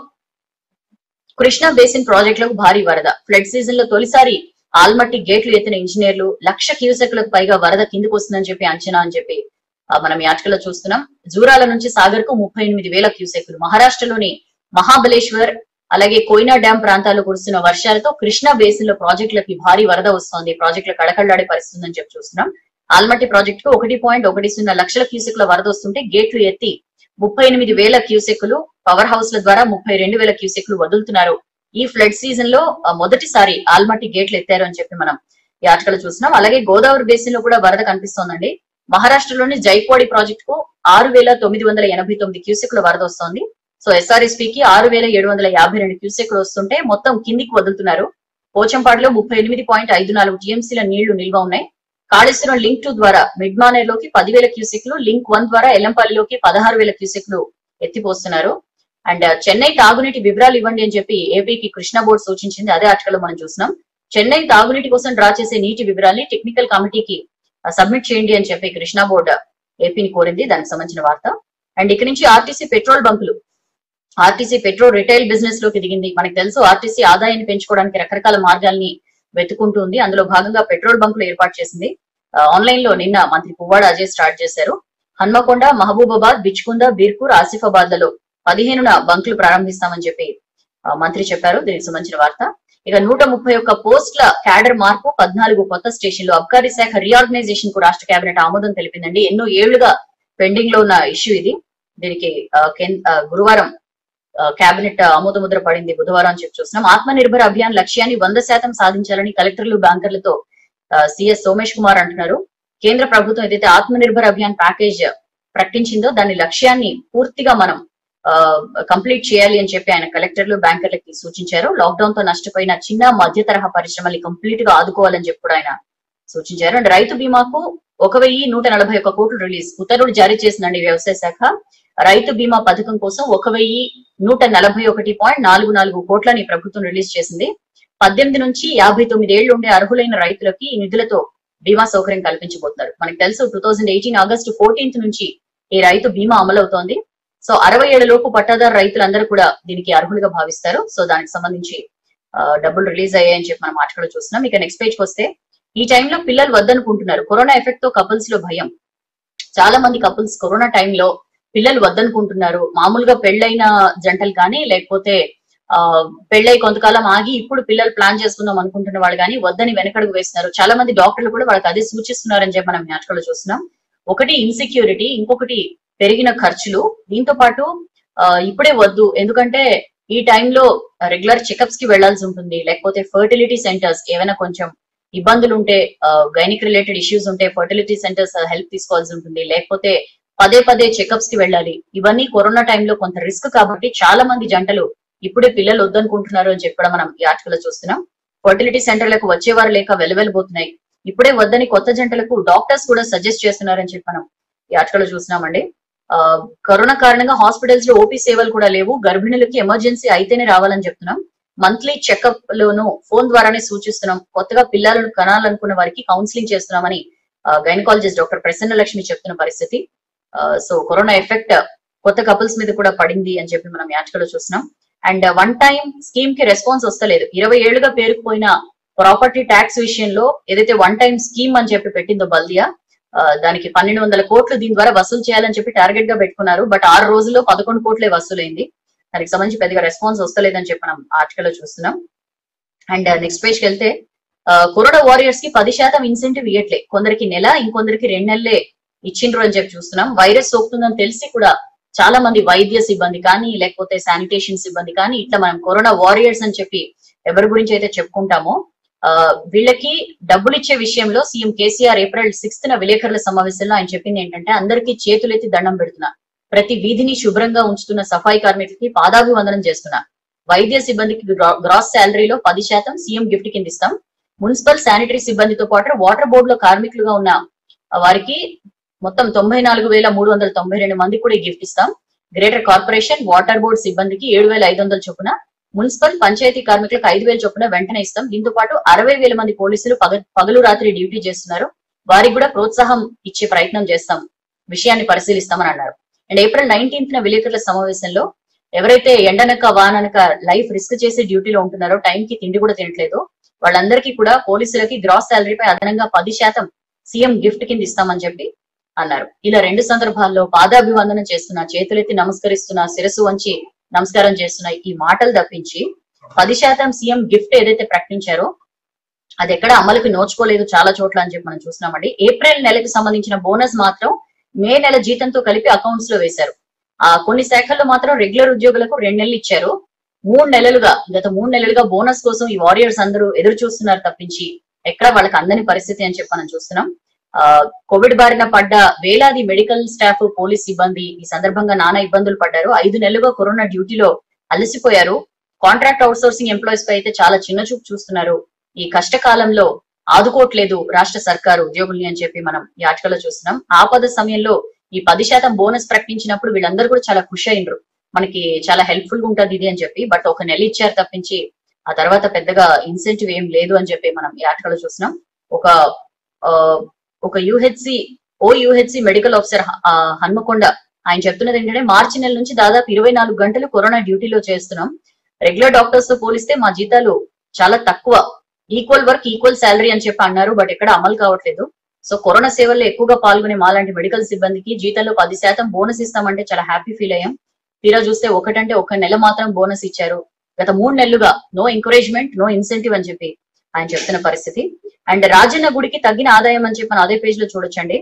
కృష్ణా బేసిన్ ప్రాజెక్టులకు భారీ వరద ఫ్లడ్ సీజన్ లో తొలిసారి ఆల్మట్టి గేట్లు ఎత్తిన ఇంజనీర్లు లక్ష క్యూసెక్లకు పైగా వరద కిందకు వస్తుందని చెప్పి అంచనా అని చెప్పి ఆ, మనం ఈ ఆర్టికల్లో చూస్తున్నాం జూరాల నుంచి సాగర్ కు ముప్పై ఎనిమిది వేల క్యూసెక్లు మహారాష్ట్రలోని మహాబలేశ్వర్ అలాగే కోయినా డ్యాం ప్రాంతాల్లో కురుస్తున్న వర్షాలతో కృష్ణా బేసిన్ లో ప్రాజెక్టులకి భారీ వరద వస్తోంది ప్రాజెక్టులు కడకళ్లాడే పరిస్థితి ఉందని చెప్పి చూస్తున్నాం ఆల్మట్టి ప్రాజెక్ట్ కు ఒకటి పాయింట్ ఒకటి సున్నా లక్షల క్యూసెక్ల వరద వస్తుంటే గేట్లు ఎత్తి ముప్పై ఎనిమిది వేల క్యూసెక్లు పవర్ హౌస్ల ద్వారా ముప్పై రెండు వేల క్యూసెక్లు వదులుతున్నారు ఈ ఫ్లడ్ సీజన్ లో ఆ, మొదటిసారి ఆల్మట్టి గేట్లు ఎత్తారు అని చెప్పి మనం ఈ ఆర్టికల్ చూస్తున్నాం అలాగే గోదావరి బేసిన్ లో కూడా వరద కనిపిస్తోందండి మహారాష్ట్రలోని జైకోడి ప్రాజెక్ట్ కు ఆరు వేల తొమ్మిది వందల ఎనభై తొమ్మిది క్యూసెక్ల వరద వస్తోంది సో ఎస్ఆర్ఎస్పీ కి ఆరు వేల ఏడు వందల యాభై రెండు క్యూసెక్లు వస్తుంటే మొత్తం కిందికి వదులుతున్నారు పోచంపాడులో ముప్పై ఎనిమిది పాయింట్ ఐదు నాలుగు టీఎంసీల నీళ్లు నిల్వ ఉన్నాయి కాళేశ్వరం లింక్ టూ ద్వారా మిడ్ మానేర్ లోకి పదివేల క్యూసెక్లు లింక్ వన్ ద్వారా ఎల్లంపల్లిలోకి పదహారు వేల క్యూసెక్లు ఎత్తిపోస్తున్నారు అండ్ చెన్నై తాగునీటి వివరాలు ఇవ్వండి అని చెప్పి ఏపీకి కృష్ణా బోర్డు సూచించింది అదే ఆర్టికల్ మనం చూసినాం చెన్నై తాగునీటి కోసం డ్రా చేసే నీటి వివరాల్ని టెక్నికల్ కమిటీకి సబ్మిట్ చేయండి అని చెప్పి కృష్ణా బోర్డు ఏపీని కోరింది దానికి సంబంధించిన వార్త అండ్ ఇక్కడి నుంచి ఆర్టీసీ పెట్రోల్ బంకులు ఆర్టీసీ పెట్రోల్ రిటైల్ బిజినెస్ లోకి దిగింది మనకు తెలుసు ఆర్టీసీ ఆదాయాన్ని పెంచుకోవడానికి రకరకాల మార్గాల్ని వెతుకుంటుంది అందులో భాగంగా పెట్రోల్ బంకులు ఏర్పాటు చేసింది ఆన్లైన్ లో నిన్న మంత్రి పువ్వాడ అజయ్ స్టార్ట్ చేశారు హన్మకొండ మహబూబాబాద్ బిచ్కుంద బీర్పూర్ ఆసిఫాబాద్ లలో పదిహేనున బంకులు ప్రారంభిస్తామని చెప్పి ఆ, మంత్రి చెప్పారు దీనికి సంబంధించిన వార్త ఇక నూట ముప్పై ఒక్క పోస్టుల క్యాడర్ మార్పు పద్నాలుగు కొత్త స్టేషన్లు అబ్కారీ శాఖ రీఆర్గనైజేషన్ కు రాష్ట్ర కేబినెట్ ఆమోదం తెలిపిందండి ఎన్నో ఏళ్లుగా పెండింగ్ లో ఉన్న ఇష్యూ ఇది దీనికి ఆ, కేన్- ఆ, గురువారం కేబినెట్ ఆమోద ముద్ర పడింది బుధవారం అని చెప్పి చూస్తున్నాం ఆత్మ నిర్భర్ అభియాన్ లక్ష్యాన్ని వంద శాతం సాధించాలని కలెక్టర్లు బ్యాంకర్లతో సిఎస్ సోమేష్ కుమార్ అంటున్నారు కేంద్ర ప్రభుత్వం ఏదైతే ఆత్మ నిర్భర్ అభియాన్ ప్యాకేజ్ ప్రకటించిందో దాని లక్ష్యాన్ని పూర్తిగా మనం కంప్లీట్ చేయాలి అని చెప్పి ఆయన కలెక్టర్లు బ్యాంకర్లకి సూచించారు లాక్డౌన్ తో నష్టపోయిన చిన్న మధ్య తరహా పరిశ్రమల్ని కంప్లీట్ గా ఆదుకోవాలని చెప్పి కూడా ఆయన సూచించారు అండ్ రైతు బీమాకు ఒక వెయ్యి నూట నలభై ఒక్క కోట్లు రిలీజ్ ఉత్తర్వులు జారీ చేసిందండి వ్యవసాయ శాఖ రైతు బీమా పథకం కోసం ఒక వెయ్యి నూట నలభై ఒకటి పాయింట్ నాలుగు నాలుగు కోట్లని ప్రభుత్వం రిలీజ్ చేసింది పద్దెనిమిది నుంచి యాభై తొమ్మిది ఏళ్లు ఉండే అర్హులైన రైతులకి ఈ నిధులతో బీమా సౌకర్యం కల్పించబోతున్నారు మనకు తెలుసు two thousand eighteen August fourteenth నుంచి ఈ రైతు బీమా అమలవుతోంది సో అరవై ఏళ్ల లోపు పట్టాదారు రైతులందరూ కూడా దీనికి అర్హులుగా భావిస్తారు సో దానికి సంబంధించి ఆ, డబ్బులు రిలీజ్ అయ్యాయని చెప్పి మనం ఆర్టికల్ చూస్తున్నాం ఇక నెక్స్ట్ పేజ్కి వస్తే ఈ టైంలో పిల్లలు వద్దనుకుంటున్నారు కరోనా ఎఫెక్ట్ తో కపుల్స్ లో భయం చాలా మంది కపుల్స్ కరోనా టైంలో పిల్లలు వద్దనుకుంటున్నారు మామూలుగా పెళ్ళైన జంటలు కానీ లేకపోతే ఆ పెళ్ళై కొంతకాలం ఆగి ఇప్పుడు పిల్లలు ప్లాన్ చేసుకుందాం అనుకుంటున్న వాళ్ళు కానీ వద్దని వెనకడుగు వేస్తున్నారు చాలా మంది డాక్టర్లు కూడా వాళ్ళకి అదే సూచిస్తున్నారని చెప్పి మనం న్యాచురల్ లో చూస్తున్నాం ఒకటి ఇన్సెక్యూరిటీ ఇంకొకటి పెరిగిన ఖర్చులు దీంతో పాటు ఆ, ఇప్పుడే వద్దు ఎందుకంటే ఈ టైంలో రెగ్యులర్ చెకప్స్ కి వెళ్లాల్సి ఉంటుంది లేకపోతే ఫర్టిలిటీ సెంటర్స్ ఏమైనా కొంచెం ఇబ్బందులు ఉంటే గైనిక్ రిలేటెడ్ ఇష్యూస్ ఉంటే ఫర్టిలిటీ సెంటర్స్ హెల్ప్ తీసుకోవాల్సి ఉంటుంది లేకపోతే పదే పదే చెకప్స్ కి వెళ్ళాలి ఇవన్నీ కరోనా టైంలో కొంత రిస్క్ కాబట్టి చాలా మంది జంటలు ఇప్పుడే పిల్లలు వద్దనుకుంటున్నారు అని చెప్పి కూడా మనం ఈ ఆర్టికల్ లో చూస్తున్నాం ఫర్టిలిటీ సెంటర్లకు వచ్చేవారు లేక వెలవెలబోతున్నాయి ఇప్పుడే వద్దని కొత్త జంటలకు డాక్టర్స్ కూడా సజెస్ట్ చేస్తున్నారని చెప్పి మనం ఈ ఆర్టికల్ లో చూస్తున్నామండి ఆ, కరోనా కారణంగా హాస్పిటల్స్ లో ఓపీ సేవలు కూడా లేవు గర్భిణులకి ఎమర్జెన్సీ అయితేనే రావాలని చెప్తున్నాం మంత్లీ చెకప్ లోను ఫోన్ ద్వారానే సూచిస్తున్నాం కొత్తగా పిల్లలను కనాలనుకున్న వారికి కౌన్సిలింగ్ చేస్తున్నామని గైనకాలజిస్ట్ డాక్టర్ ప్రసన్న లక్ష్మి చెప్తున్న పరిస్థితి సో కరోనా ఎఫెక్ట్ కొత్త కపుల్స్ మీద కూడా పడింది అని చెప్పి మనం యాచకలో చూస్తున్నాం అండ్ వన్ టైం స్కీమ్ కి రెస్పాన్స్ వస్తలేదు ఇరవై ఏళ్లుగా పేరుకుపోయిన ప్రాపర్టీ ట్యాక్స్ విషయంలో ఏదైతే వన్ టైం స్కీమ్ అని చెప్పి పెట్టిందో బల్దియా ఆ, దానికి పన్నెండు వందల కోట్లు దీని ద్వారా వసూలు చేయాలని చెప్పి టార్గెట్ గా పెట్టుకున్నారు బట్ ఆరు రోజుల్లో పదకొండు కోట్లే వసూలైంది దానికి సంబంధించి పెద్దగా రెస్పాన్స్ వస్తలేదని చెప్పి మనం ఆర్టికల్ లో చూస్తున్నాం అండ్ నెక్స్ట్ పేజ్ కి వెళ్తే ఆ, కరోనా వారియర్స్ కి పది శాతం ఇన్సెంటివ్ ఇవ్వట్లే కొందరికి నెల ఇంకొందరికి రెండు నెలలే ఇచ్చిండ్రు అని చెప్పి చూస్తున్నాం వైరస్ సోకుతుందని తెలిసి కూడా చాలా మంది వైద్య సిబ్బంది కానీ లేకపోతే శానిటేషన్ సిబ్బంది కానీ ఇట్లా మనం కరోనా వారియర్స్ అని చెప్పి ఎవరి గురించి అయితే చెప్పుకుంటామో ఆ, వీళ్ళకి డబ్బులు ఇచ్చే విషయంలో సీఎం కేసీఆర్ ఏప్రిల్ సిక్స్త్ న విలేకరుల సమావేశంలో ఆయన చెప్పింది ఏంటంటే అందరికీ చేతులెత్తి దండం పెడుతున్నా ప్రతి వీధిని శుభ్రంగా ఉంచుతున్న సఫాయి కార్మికులకి పాదాభివందనం చేస్తున్నా వైద్య సిబ్బందికి గ్రా- గ్రాస్ శాలరీలో పది శాతం సీఎం గిఫ్ట్ కింద ఇస్తాం మున్సిపల్ శానిటరీ సిబ్బందితో పాటు వాటర్ బోర్డు లో కార్మికులుగా ఉన్న వారికి మొత్తం తొంభై నాలుగు వేల మూడు వందల తొంభై రెండు మంది కూడా ఈ గిఫ్ట్ ఇస్తాం గ్రేటర్ కార్పొరేషన్ వాటర్ బోర్డు సిబ్బందికి ఏడు వేల ఐదు వందల చొప్పున మున్సిపల్ పంచాయతీ కార్మికులకు ఐదు వేల చొప్పున వెంటనే ఇస్తాం దీంతో పాటు అరవై వేల మంది పోలీసులు పగ పగలు రాత్రి డ్యూటీ చేస్తున్నారు వారికి కూడా ప్రోత్సాహం ఇచ్చే ప్రయత్నం చేస్తాం విషయాన్ని పరిశీలిస్తామని అన్నారు అండ్ ఏప్రిల్ నైన్టీన్త్ న విలేకరుల సమావేశంలో ఎవరైతే ఎండనక వాననక లైఫ్ రిస్క్ చేసి డ్యూటీలో ఉంటున్నారో టైం కి తిండి కూడా తినట్లేదు వాళ్ళందరికీ కూడా పోలీసులకి గ్రాస్ శాలరీపై అదనంగా పది శాతం సీఎం గిఫ్ట్ కింద ఇస్తామని చెప్పి అన్నారు ఇలా రెండు సందర్భాల్లో పాదాభివందనం చేస్తున్నా చేతులెత్తి నమస్కరిస్తున్నా శిరస్సు వంచి నమస్కారం చేస్తున్నా ఈ మాటలు తప్పించి పది శాతం సీఎం గిఫ్ట్ ఏదైతే ప్రకటించారో అది ఎక్కడ అమలుకి నోచుకోలేదు చాలా చోట్ల అని చెప్పి మనం చూస్తున్నామండి ఏప్రిల్ నెలకు సంబంధించిన బోనస్ మాత్రం మే నెల జీతంతో కలిపి అకౌంట్స్ లో వేశారు ఆ కొన్ని శాఖల్లో మాత్రం రెగ్యులర్ ఉద్యోగులకు రెండు నెలలు ఇచ్చారు మూడు నెలలుగా గత మూడు నెలలుగా బోనస్ కోసం ఈ వారియర్స్ అందరూ ఎదురు చూస్తున్నారు తప్పించి ఎక్కడ వాళ్ళకి అందని పరిస్థితి అని చెప్పి మనం చూస్తున్నాం ఆ కోవిడ్ బారిన పడ్డ వేలాది మెడికల్ స్టాఫ్ పోలీస్ సిబ్బంది ఈ సందర్భంగా నానా ఇబ్బందులు పడ్డారు ఐదు నెలలుగా కరోనా డ్యూటీలో అలసిపోయారు కాంట్రాక్ట్ అవుట్సోర్సింగ్ ఎంప్లాయీస్ పై అయితే చాలా చిన్న చూపు చూస్తున్నారు ఈ కష్టకాలంలో ఆదుకోవట్లేదు రాష్ట్ర సర్కారు ఉద్యోగుల్ని అని చెప్పి మనం ఈ ఆర్టికల్లో చూస్తున్నాం ఆపద సమయంలో ఈ పది శాతం బోనస్ ప్రకటించినప్పుడు వీళ్ళందరూ కూడా చాలా ఖుషి అయినరు మనకి చాలా హెల్ప్ఫుల్ గా ఉంటది ఇది అని చెప్పి బట్ ఒక నెల ఇచ్చారు తప్పించి ఆ తర్వాత పెద్దగా ఇన్సెంటివ్ ఏం లేదు అని చెప్పి మనం ఈ ఆర్టికల్లో చూస్తున్నాం ఒక ఆ, ఒక యూహెచ్సి ఓ యూహెచ్సి మెడికల్ ఆఫీసర్ హ- ఆ, హన్మకొండ ఆయన చెప్తున్నది ఏంటంటే మార్చి నెల నుంచి దాదాపు ఇరవై నాలుగు గంటలు కరోనా డ్యూటీలో చేస్తున్నాం రెగ్యులర్ డాక్టర్స్ తో పోలిస్తే మా జీతాలు చాలా తక్కువ ఈక్వల్ వర్క్ ఈక్వల్ శాలరీ అని చెప్పి అన్నారు బట్ ఎక్కడ అమలు కావట్లేదు సో కరోనా సేవల్లో ఎక్కువగా పాల్గొనే మాలాంటి మెడికల్ సిబ్బందికి జీతంలో పది శాతం బోనస్ ఇస్తామంటే చాలా హ్యాపీ ఫీల్ అయ్యాం తీరా చూస్తే ఒకటంటే ఒక నెల మాత్రం బోనస్ ఇచ్చారు గత మూడు నెలలుగా నో ఎంకరేజ్మెంట్ నో ఇన్సెంటివ్ అని చెప్పి ఆయన చెప్తున్న పరిస్థితి అండ్ రాజన్న గుడికి తగ్గిన ఆదాయం అని చెప్పి మనం అదే పేజ్ లో చూడొచ్చండి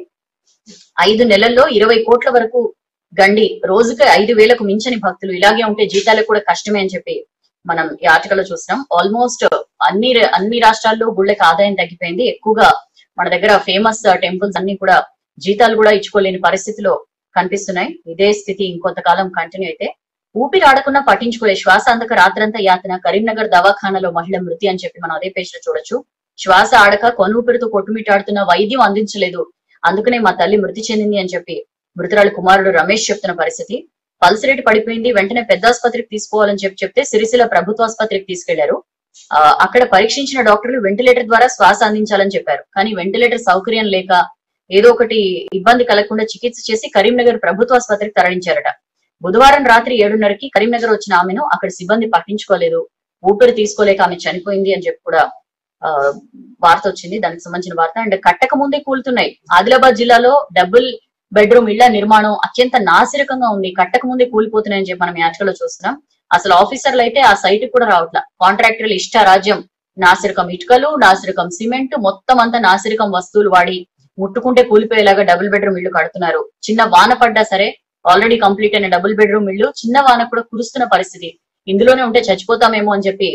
ఐదు నెలల్లో ఇరవై కోట్ల వరకు గండి రోజుకి ఐదు వేలకు మించని భక్తులు ఇలాగే ఉంటే జీతాలకు కూడా కష్టమే అని చెప్పి మనం ఈ ఆర్టికల్ లో చూస్తున్నాం ఆల్మోస్ట్ అన్ని అన్ని రాష్ట్రాల్లో గుళ్ళకి ఆదాయం తగ్గిపోయింది ఎక్కువగా మన దగ్గర ఫేమస్ టెంపుల్స్ అన్ని కూడా జీతాలు కూడా ఇచ్చుకోలేని పరిస్థితిలో కనిపిస్తున్నాయి ఇదే స్థితి ఇంకొంతకాలం కంటిన్యూ అయితే ఊపిరి ఆడకుండా పట్టించుకోలే శ్వాస అందక రాత్రంతా యాతన కరీంనగర్ దవాఖానలో మహిళ మృతి అని చెప్పి మనం అదే పేజ్ లో చూడొచ్చు శ్వాస ఆడక కొనుపిరితో కొట్టుమిట్టాడుతున్న వైద్యం అందించలేదు అందుకనే మా తల్లి మృతి చెందింది అని చెప్పి మృతురాలి కుమారుడు రమేష్ చెప్తున్న పరిస్థితి పల్స్ రేట్ పడిపోయింది వెంటనే పెద్ద ఆసుపత్రికి తీసుకోవాలని చెప్పి చెప్తే సిరిసిల్ల ప్రభుత్వ ఆసుపత్రికి తీసుకెళ్లారు ఆ, అక్కడ పరీక్షించిన డాక్టర్లు వెంటిలేటర్ ద్వారా శ్వాస అందించాలని చెప్పారు కానీ వెంటిలేటర్ సౌకర్యం లేక ఏదో ఒకటి ఇబ్బంది కలగకుండా చికిత్స చేసి కరీంనగర్ ప్రభుత్వ ఆసుపత్రికి తరలించారట బుధవారం రాత్రి ఏడున్నరకి కరీంనగర్ వచ్చిన ఆమెను అక్కడ సిబ్బంది పట్టించుకోలేదు ఊపిరి తీసుకోలేక ఆమె చనిపోయింది అని చెప్పి కూడా ఆ, వార్త వచ్చింది దానికి సంబంధించిన వార్త అండ్ కట్టక ముందే కూలుతున్నాయి ఆదిలాబాద్ జిల్లాలో డబుల్ బెడ్రూమ్ ఇళ్ల నిర్మాణం అత్యంత నాసిరకంగా ఉంది కట్టక ముందే కూలిపోతున్నాయని చెప్పి మనం యాచకలో చూస్తున్నాం అసలు ఆఫీసర్లు అయితే ఆ సైట్ కూడా రావట్లా కాంట్రాక్టర్లు ఇష్ట రాజ్యం నాసిరకం ఇటుకలు నాసిరకం సిమెంట్ మొత్తం అంతా నాసిరకం వస్తువులు వాడి ముట్టుకుంటే కూలిపోయేలాగా డబుల్ బెడ్రూమ్ ఇల్లు కడుతున్నారు చిన్న వాన పడ్డా సరే ఆల్రెడీ కంప్లీట్ అయిన డబుల్ బెడ్రూమ్ ఇల్లు చిన్న వాన కూడా కురుస్తున్న పరిస్థితి ఇందులోనే ఉంటే చచ్చిపోతామేమో అని చెప్పి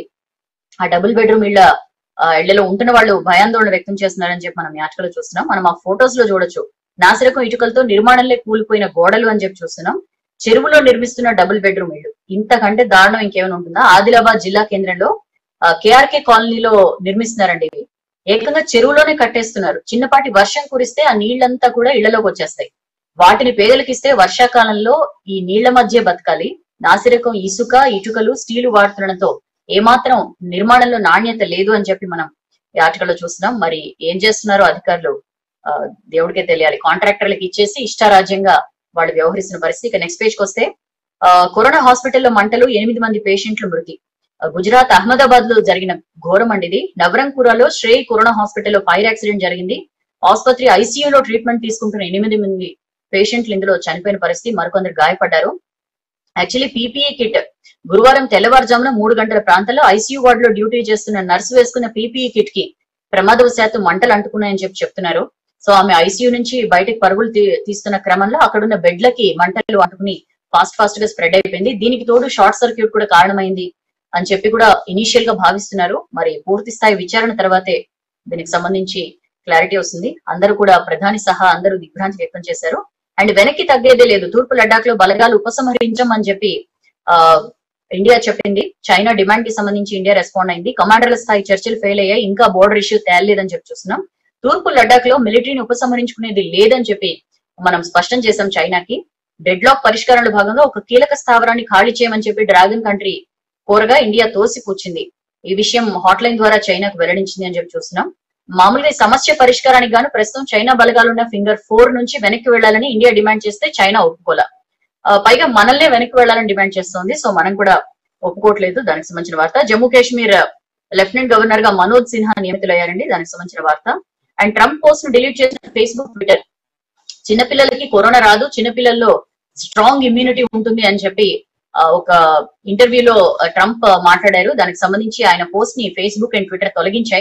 ఆ డబుల్ బెడ్రూమ్ ఇళ్ళ ఆ, ఇళ్లలో ఉంటున్న వాళ్ళు భయాందోళన వ్యక్తం చేస్తున్నారని చెప్పి మనం యాచకలో చూస్తున్నాం మనం ఆ ఫొటోస్ లో చూడొచ్చు నాసిరకం ఇటుకలతో నిర్మాణంలో కూలిపోయిన గోడలు అని చెప్పి చూస్తున్నాం చెరువులో నిర్మిస్తున్న డబుల్ బెడ్రూమ్ ఇల్లు ఇంతకంటే దారుణం ఇంకేమైనా ఉంటుందా ఆదిలాబాద్ జిల్లా కేంద్రంలో కేఆర్కే కాలనీలో నిర్మిస్తున్నారండి ఇవి ఏకంగా చెరువులోనే కట్టేస్తున్నారు చిన్నపాటి వర్షం కురిస్తే ఆ నీళ్లంతా కూడా ఇళ్లలోకి వచ్చేస్తాయి వాటిని పేదలకు ఇస్తే వర్షాకాలంలో ఈ నీళ్ల మధ్య బతకాలి నాసిరకం ఇసుక ఇటుకలు స్టీలు వాడుతుండటంతో ఏమాత్రం నిర్మాణంలో నాణ్యత లేదు అని చెప్పి మనం ఈ ఆర్టికల్లో చూస్తున్నాం మరి ఏం చేస్తున్నారో అధికారులు ఆ, దేవుడికే తెలియాలి కాంట్రాక్టర్లకు ఇచ్చేసి ఇష్టారాజ్యంగా వాళ్ళు వ్యవహరిస్తున్న పరిస్థితి ఇక నెక్స్ట్ పేజ్కి వస్తే ఆ, కరోనా హాస్పిటల్లో మంటలు ఎనిమిది మంది పేషెంట్లు మృతి ఆ, గుజరాత్ అహ్మదాబాద్ లో జరిగిన ఘోరం అండి ఇది నవరంపురాలో శ్రేయ్ కరోనా హాస్పిటల్లో ఫైర్ యాక్సిడెంట్ జరిగింది ఆసుపత్రి ఐసీయూలో ట్రీట్మెంట్ తీసుకుంటున్న ఎనిమిది మంది పేషెంట్లు ఇందులో చనిపోయిన పరిస్థితి మరికొందరు గాయపడ్డారు యాక్చువల్లీ పీపీఈ కిట్ గురువారం తెల్లవారుజామున మూడు గంటల ప్రాంతంలో ఐసీయూ వార్డ్ లో డ్యూటీ చేస్తున్న నర్సు వేసుకున్న పీపీఈ కిట్ కి ప్రమాదవశాత్తు మంటలు అంటుకున్నాయని చెప్పి చెప్తున్నారు సో ఆమె ఐసీయూ నుంచి బయటకు పరుగులు తీ- తీస్తున్న క్రమంలో అక్కడున్న బెడ్లకి మంటలు అంటుకుని ఫాస్ట్ ఫాస్ట్ గా స్ప్రెడ్ అయిపోయింది దీనికి తోడు షార్ట్ సర్క్యూట్ కూడా కారణమైంది అని చెప్పి కూడా ఇనీషియల్ గా భావిస్తున్నారు మరి పూర్తి స్థాయి విచారణ తర్వాతే దీనికి సంబంధించి క్లారిటీ వస్తుంది అందరూ కూడా ప్రధాని సహా అందరూ దిగ్భ్రాంతి వ్యక్తం చేశారు అండ్ వెనక్కి తగ్గేదే లేదు తూర్పు లడాక్ లో బలగాలు ఉపసంహరించమని చెప్పి ఆ ఇండియా చెప్పింది చైనా డిమాండ్ కి సంబంధించి ఇండియా రెస్పాండ్ అయింది కమాండర్ల స్థాయి చర్చలు ఫెయిల్ అయ్యాయి ఇంకా బోర్డర్ ఇష్యూ తేలలేదని చెప్పి చూస్తున్నాం తూర్పు లడాక్ లో మిలిటరీని ఉపసంహరించుకునేది లేదని చెప్పి మనం స్పష్టం చేశాం చైనాకి డెడ్ లాక్ పరిష్కారంలో భాగంగా ఒక కీలక స్థావరాన్ని ఖాళీ చేయమని చెప్పి డ్రాగన్ కంట్రీ కోరగా ఇండియా తోసి కూర్చింది ఈ విషయం హాట్ లైన్ ద్వారా చైనాకు వెల్లడించింది అని చెప్పి చూస్తున్నాం మామూలుగా ఈ సమస్య పరిష్కారానికి గాను ప్రస్తుతం చైనా బలగాలున్న ఫింగర్ ఫోర్ నుంచి వెనక్కి వెళ్లాలని ఇండియా డిమాండ్ చేస్తే చైనా ఒప్పుకోలే ఆ, పైగా మనల్నే వెనక్కి వెళ్లాలని డిమాండ్ చేస్తోంది సో మనం కూడా ఒప్పుకోవట్లేదు దానికి సంబంధించిన వార్త జమ్మూ కాశ్మీర్ లెఫ్టినెంట్ గవర్నర్ గా మనోజ్ సిన్హా నియమితులయ్యారండి దానికి సంబంధించిన వార్త అండ్ ట్రంప్ పోస్ట్ ను డిలీట్ చేసిన ఫేస్బుక్ ట్విట్టర్ చిన్నపిల్లలకి కరోనా రాదు చిన్నపిల్లల్లో స్ట్రాంగ్ ఇమ్యూనిటీ ఉంటుంది అని చెప్పి ఆ, ఒక ఇంటర్వ్యూలో ట్రంప్ మాట్లాడారు దానికి సంబంధించి ఆయన పోస్ట్ ని ఫేస్బుక్ అండ్ ట్విట్టర్ తొలగించాయి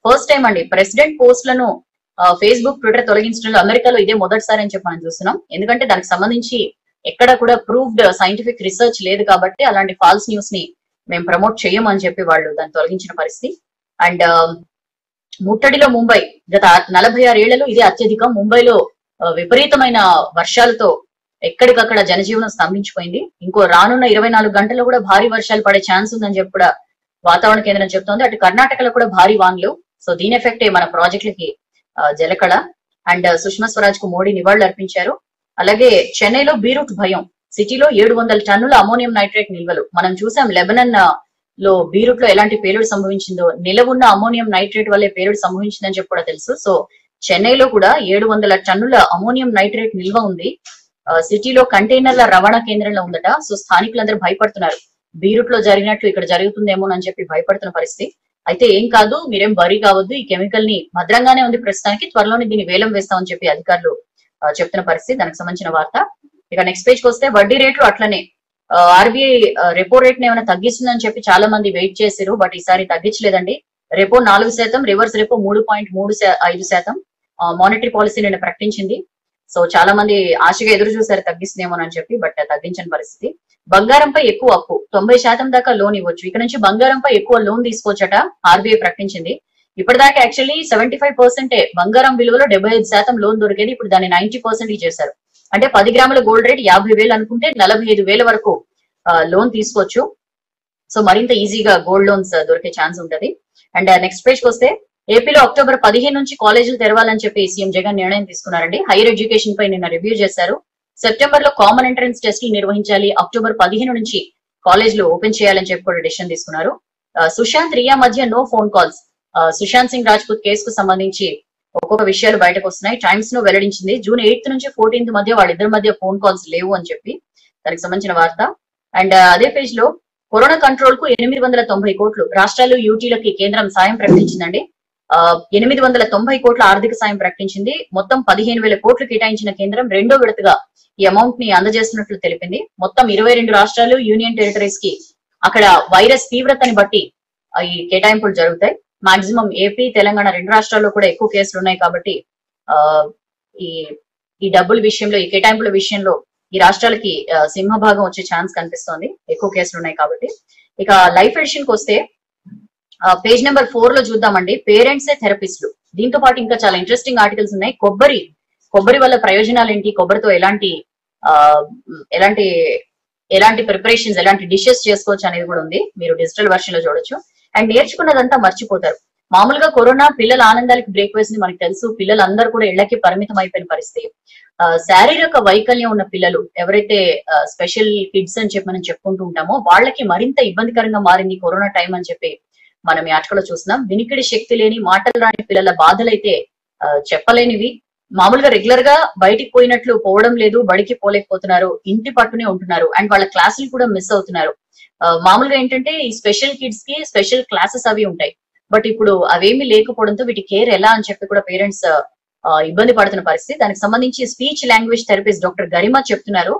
ఫస్ట్ టైం అండి ప్రెసిడెంట్ పోస్ట్లను ఫేస్బుక్ ట్విట్టర్ తొలగించడంలో అమెరికాలో ఇదే మొదటిసారి అని చెప్పి మనం చూస్తున్నాం ఎందుకంటే దానికి సంబంధించి ఎక్కడ కూడా ప్రూవ్డ్ సైంటిఫిక్ రీసెర్చ్ లేదు కాబట్టి అలాంటి ఫాల్స్ న్యూస్ ని మేము ప్రమోట్ చేయమని చెప్పి వాళ్ళు దాన్ని తొలగించిన పరిస్థితి అండ్ ముట్టడిలో ముంబై గత నలభై ఆరేళ్లలో ఇదే అత్యధికం ముంబైలో ఆ, విపరీతమైన వర్షాలతో ఎక్కడికక్కడ జనజీవనం స్తంభించిపోయింది ఇంకో రానున్న ఇరవై నాలుగు గంటల్లో కూడా భారీ వర్షాలు పడే ఛాన్స్ ఉందని చెప్పి కూడా వాతావరణ కేంద్రం చెప్తోంది అటు కర్ణాటకలో కూడా భారీ వాన్లు సో దీని ఎఫెక్టే మన ప్రాజెక్టులకి ఆ, జలకళ అండ్ సుష్మా స్వరాజ్ కు మోడీ నివాళులు అర్పించారు అలాగే చెన్నైలో బీరూట్ భయం సిటీలో ఏడు వందల టన్నుల అమోనియం నైట్రేట్ నిల్వలు మనం చూసాం లెబనన్ ఆ, లో బీరూట్ లో ఎలాంటి పేలుడు సంభవించిందో నిలవున్న అమోనియం నైట్రేట్ వల్లే పేలుడు సంభవించిందని చెప్పి కూడా తెలుసు సో చెన్నైలో కూడా ఏడు వందల టన్నుల అమోనియం నైట్రేట్ నిల్వ ఉంది ఆ, సిటీలో కంటైనర్ల రవాణా కేంద్రంలో ఉందట సో స్థానికులందరూ భయపడుతున్నారు బీరూట్ లో జరిగినట్లు ఇక్కడ జరుగుతుందేమో అని చెప్పి భయపడుతున్న పరిస్థితి అయితే ఏం కాదు మీరేం బరీ కావద్దు ఈ కెమికల్ ని భద్రంగానే ఉంది ప్రస్తుతానికి త్వరలోనే దీన్ని వేలం వేస్తామని చెప్పి అధికారులు ఆ, చెప్తున్న పరిస్థితి దానికి సంబంధించిన వార్త ఇక నెక్స్ట్ పేజ్ కి వస్తే వడ్డీ రేట్లు అట్లనే ఆర్బీఐ రెపో రేట్ ని ఏమైనా తగ్గిస్తుందని చెప్పి చాలా మంది వెయిట్ చేశారు బట్ ఈసారి తగ్గించలేదండి రెపో నాలుగు శాతం రివర్స్ రెపో మూడు పాయింట్ మూడు శా- ఐదు శాతం మానిటరీ పాలసీ నిన్న ప్రకటించింది సో చాలా మంది ఆశగా ఎదురు చూసారు తగ్గిస్తుందేమోనని చెప్పి బట్ తగ్గించని పరిస్థితి బంగారంపై ఎక్కువ అప్పు తొంభై శాతం దాకా లోన్ ఇవ్వచ్చు ఇక నుంచి బంగారంపై ఎక్కువ లోన్ తీసుకోవచ్చట ఆర్బీఐ ప్రకటించింది ఇప్పటిదాకా యాక్చువల్లీ సెవెంటీ ఫైవ్ పర్సెంటే బంగారం విలువలో డెబ్బై ఐదు శాతం లోన్ దొరికేది ఇప్పుడు దాన్ని నైన్టీ పర్సెంట్ చేశారు అంటే పది గ్రాముల గోల్డ్ రేట్ యాభై వేలు అనుకుంటే నలభై ఐదు వేల వరకు లోన్ తీసుకోవచ్చు సో మరింత ఈజీగా గోల్డ్ లోన్స్ దొరికే ఛాన్స్ ఉంటది అండ్ నెక్స్ట్ పేజ్ కి వస్తే ఏపీలో అక్టోబర్ పదిహేను నుంచి కాలేజీలు తెరవాలని చెప్పి సీఎం జగన్ నిర్ణయం తీసుకున్నారండి హైయర్ ఎడ్యుకేషన్ పై నిన్న రివ్యూ చేశారు సెప్టెంబర్ లో కామన్ ఎంట్రన్స్ టెస్టులు నిర్వహించాలి అక్టోబర్ పదిహేను నుంచి కాలేజీలు ఓపెన్ చేయాలని చెప్పి కూడా డిసిషన్ తీసుకున్నారు ఆ, సుశాంత్ రియా మధ్య no phone calls Sushant Singh Rajput కేసుకు సంబంధించి ఒక్కొక్క విషయాలు బయటకు వస్తున్నాయి టైమ్స్ ను వెల్లడించింది జూన్ ఎయిత్ నుంచి ఫోర్టీన్త్ మధ్య వాళ్ళిద్దరి మధ్య ఫోన్ కాల్స్ లేవు అని చెప్పి దానికి సంబంధించిన వార్త అండ్ అదే పేజ్ లో కరోనా కంట్రోల్ కు ఎనిమిది వందల తొంభై కోట్లు రాష్ట్రాలు యూటీలకి కేంద్రం సాయం ప్రకటించిందండి ఆ, ఎనిమిది వందల తొంభై కోట్ల ఆర్థిక సాయం ప్రకటించింది మొత్తం పదిహేను వేల కోట్లు కేటాయించిన కేంద్రం రెండో విడతగా ఈ అమౌంట్ ని అందజేస్తున్నట్లు తెలిపింది మొత్తం ఇరవై రెండు రాష్ట్రాలు యూనియన్ టెరిటరీస్ కి అక్కడ వైరస్ తీవ్రతని బట్టి ఆ, ఈ కేటాయింపులు జరుగుతాయి మాక్సిమం ఏపీ తెలంగాణ రెండు రాష్ట్రాల్లో కూడా ఎక్కువ కేసులు ఉన్నాయి కాబట్టి ఆ ఈ ఈ డబ్బుల విషయంలో ఈ కేటాయింపుల విషయంలో ఈ రాష్ట్రాలకి ఆ, సింహభాగం వచ్చే ఛాన్స్ కనిపిస్తోంది ఎక్కువ కేసులు ఉన్నాయి కాబట్టి ఇక లైఫ్ ఎడిషన్ కి వస్తే పేజ్ నెంబర్ ఫోర్ లో చూద్దామండి పేరెంట్స్ థెరపిస్టులు దీంతో పాటు ఇంకా చాలా ఇంట్రెస్టింగ్ ఆర్టికల్స్ ఉన్నాయి కొబ్బరి కొబ్బరి వల్ల ప్రయోజనాలు ఏంటి కొబ్బరితో ఎలాంటి ఆ ఎలాంటి ఎలాంటి ప్రిపరేషన్స్ ఎలాంటి డిషెస్ చేసుకోవచ్చు అనేది కూడా ఉంది మీరు డిజిటల్ వర్షన్ లో చూడొచ్చు అండ్ నేర్చుకున్నదంతా మర్చిపోతారు మామూలుగా కరోనా పిల్లల ఆనందాలకి బ్రేక్ వేసింది మనకు తెలుసు పిల్లలందరూ కూడా ఇళ్లకి పరిమితం అయిపోయిన పరిస్థితి ఆ, శారీరక వైకల్యం ఉన్న పిల్లలు ఎవరైతే స్పెషల్ కిడ్స్ అని చెప్పి మనం చెప్పుకుంటూ ఉంటామో వాళ్ళకి మరింత ఇబ్బందికరంగా మారింది కరోనా టైం అని చెప్పి మనం ఈ ఆటలో చూస్తున్నాం వినికిడి శక్తి లేని మాటలు రాని పిల్లల బాధలైతే ఆ, చెప్పలేనివి మామూలుగా రెగ్యులర్ గా బయటికి పోయినట్లు పోవడం లేదు బడికి పోలేకపోతున్నారు ఇంటి పట్టునే ఉంటున్నారు అండ్ వాళ్ళ క్లాసులు కూడా మిస్ అవుతున్నారు ఆ, మామూలుగా ఏంటంటే ఈ స్పెషల్ కిడ్స్ కి స్పెషల్ క్లాసెస్ అవి ఉంటాయి బట్ ఇప్పుడు అవేమీ లేకపోవడంతో వీటి కేర్ ఎలా అని చెప్పి కూడా పేరెంట్స్ ఇబ్బంది పడుతున్న పరిస్థితి దానికి సంబంధించి speech language therapist doctor Garima చెప్తున్నారు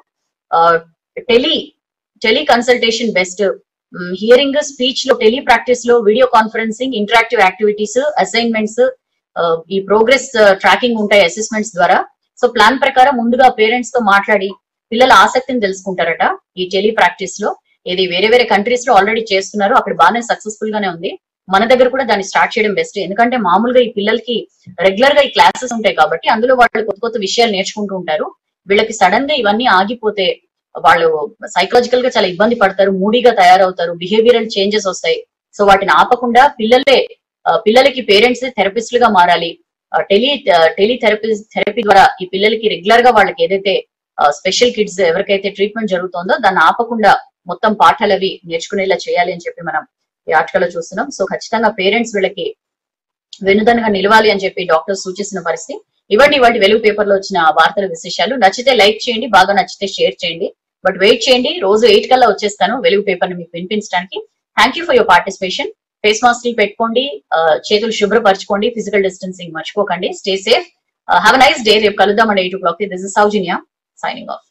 tele teleconsultation best hearing speech లో టెలి ప్రాక్టీస్ లో video conferencing interactive activities assignments ఈ ప్రోగ్రెస్ ట్రాకింగ్ ఉంటాయి అసెస్మెంట్స్ ద్వారా సో ప్లాన్ ప్రకారం ముందుగా పేరెంట్స్ తో మాట్లాడి పిల్లల ఆసక్తిని తెలుసుకుంటారట ఈ టెలి ప్రాక్టీస్ లో ఇది వేరే వేరే కంట్రీస్ లో ఆల్రెడీ చేస్తున్నారు అక్కడ బాగానే సక్సెస్ఫుల్ గానే ఉంది మన దగ్గర కూడా దాన్ని స్టార్ట్ చేయడం బెస్ట్ ఎందుకంటే మామూలుగా ఈ పిల్లలకి రెగ్యులర్ గా ఈ క్లాసెస్ ఉంటాయి కాబట్టి అందులో వాళ్ళు కొత్త కొత్త విషయాలు నేర్చుకుంటూ ఉంటారు వీళ్ళకి సడన్ గా ఇవన్నీ ఆగిపోతే వాళ్ళు సైకలాజికల్ గా చాలా ఇబ్బంది పడతారు మూడీగా తయారవుతారు బిహేవియరల్ చేంజెస్ వస్తాయి సో వాటిని ఆపకుండా పిల్లలే ఆ, పిల్లలకి పేరెంట్స్ థెరపిస్టులుగా మారాలి టెలి టెలి థెరపీ థెరపీ ద్వారా ఈ పిల్లలకి రెగ్యులర్ గా వాళ్ళకి ఏదైతే స్పెషల్ కిడ్స్ ఎవరికైతే ట్రీట్మెంట్ జరుగుతుందో దాన్ని ఆపకుండా మొత్తం పాఠాలు అవి నేర్చుకునేలా చేయాలి అని చెప్పి మనం ఈ ఆర్టికల్ లో చూస్తున్నాం సో ఖచ్చితంగా పేరెంట్స్ వీళ్ళకి వెనుదనగా నిలవాలి అని చెప్పి డాక్టర్స్ సూచిస్తున్న పరిస్థితి ఇవన్నీ వాటి వెలుగు పేపర్ లో వచ్చిన వార్తల విశేషాలు నచ్చితే లైక్ చేయండి బాగా నచ్చితే షేర్ చేయండి బట్ వెయిట్ చేయండి రోజు ఎయిట్ కల్లా వచ్చేస్తాను వెలుగు పేపర్ ని మీకు వినిపించడానికి thank you for your participation face mask పెట్టుకోండి ఆ, చేతులు శుభ్రపరచుకోండి ఫిజికల్ డిస్టెన్సింగ్ మర్చిపోకండి stay safe have nice day రేపు కలుద్దామండి eight o'clock this is Soujanya signing of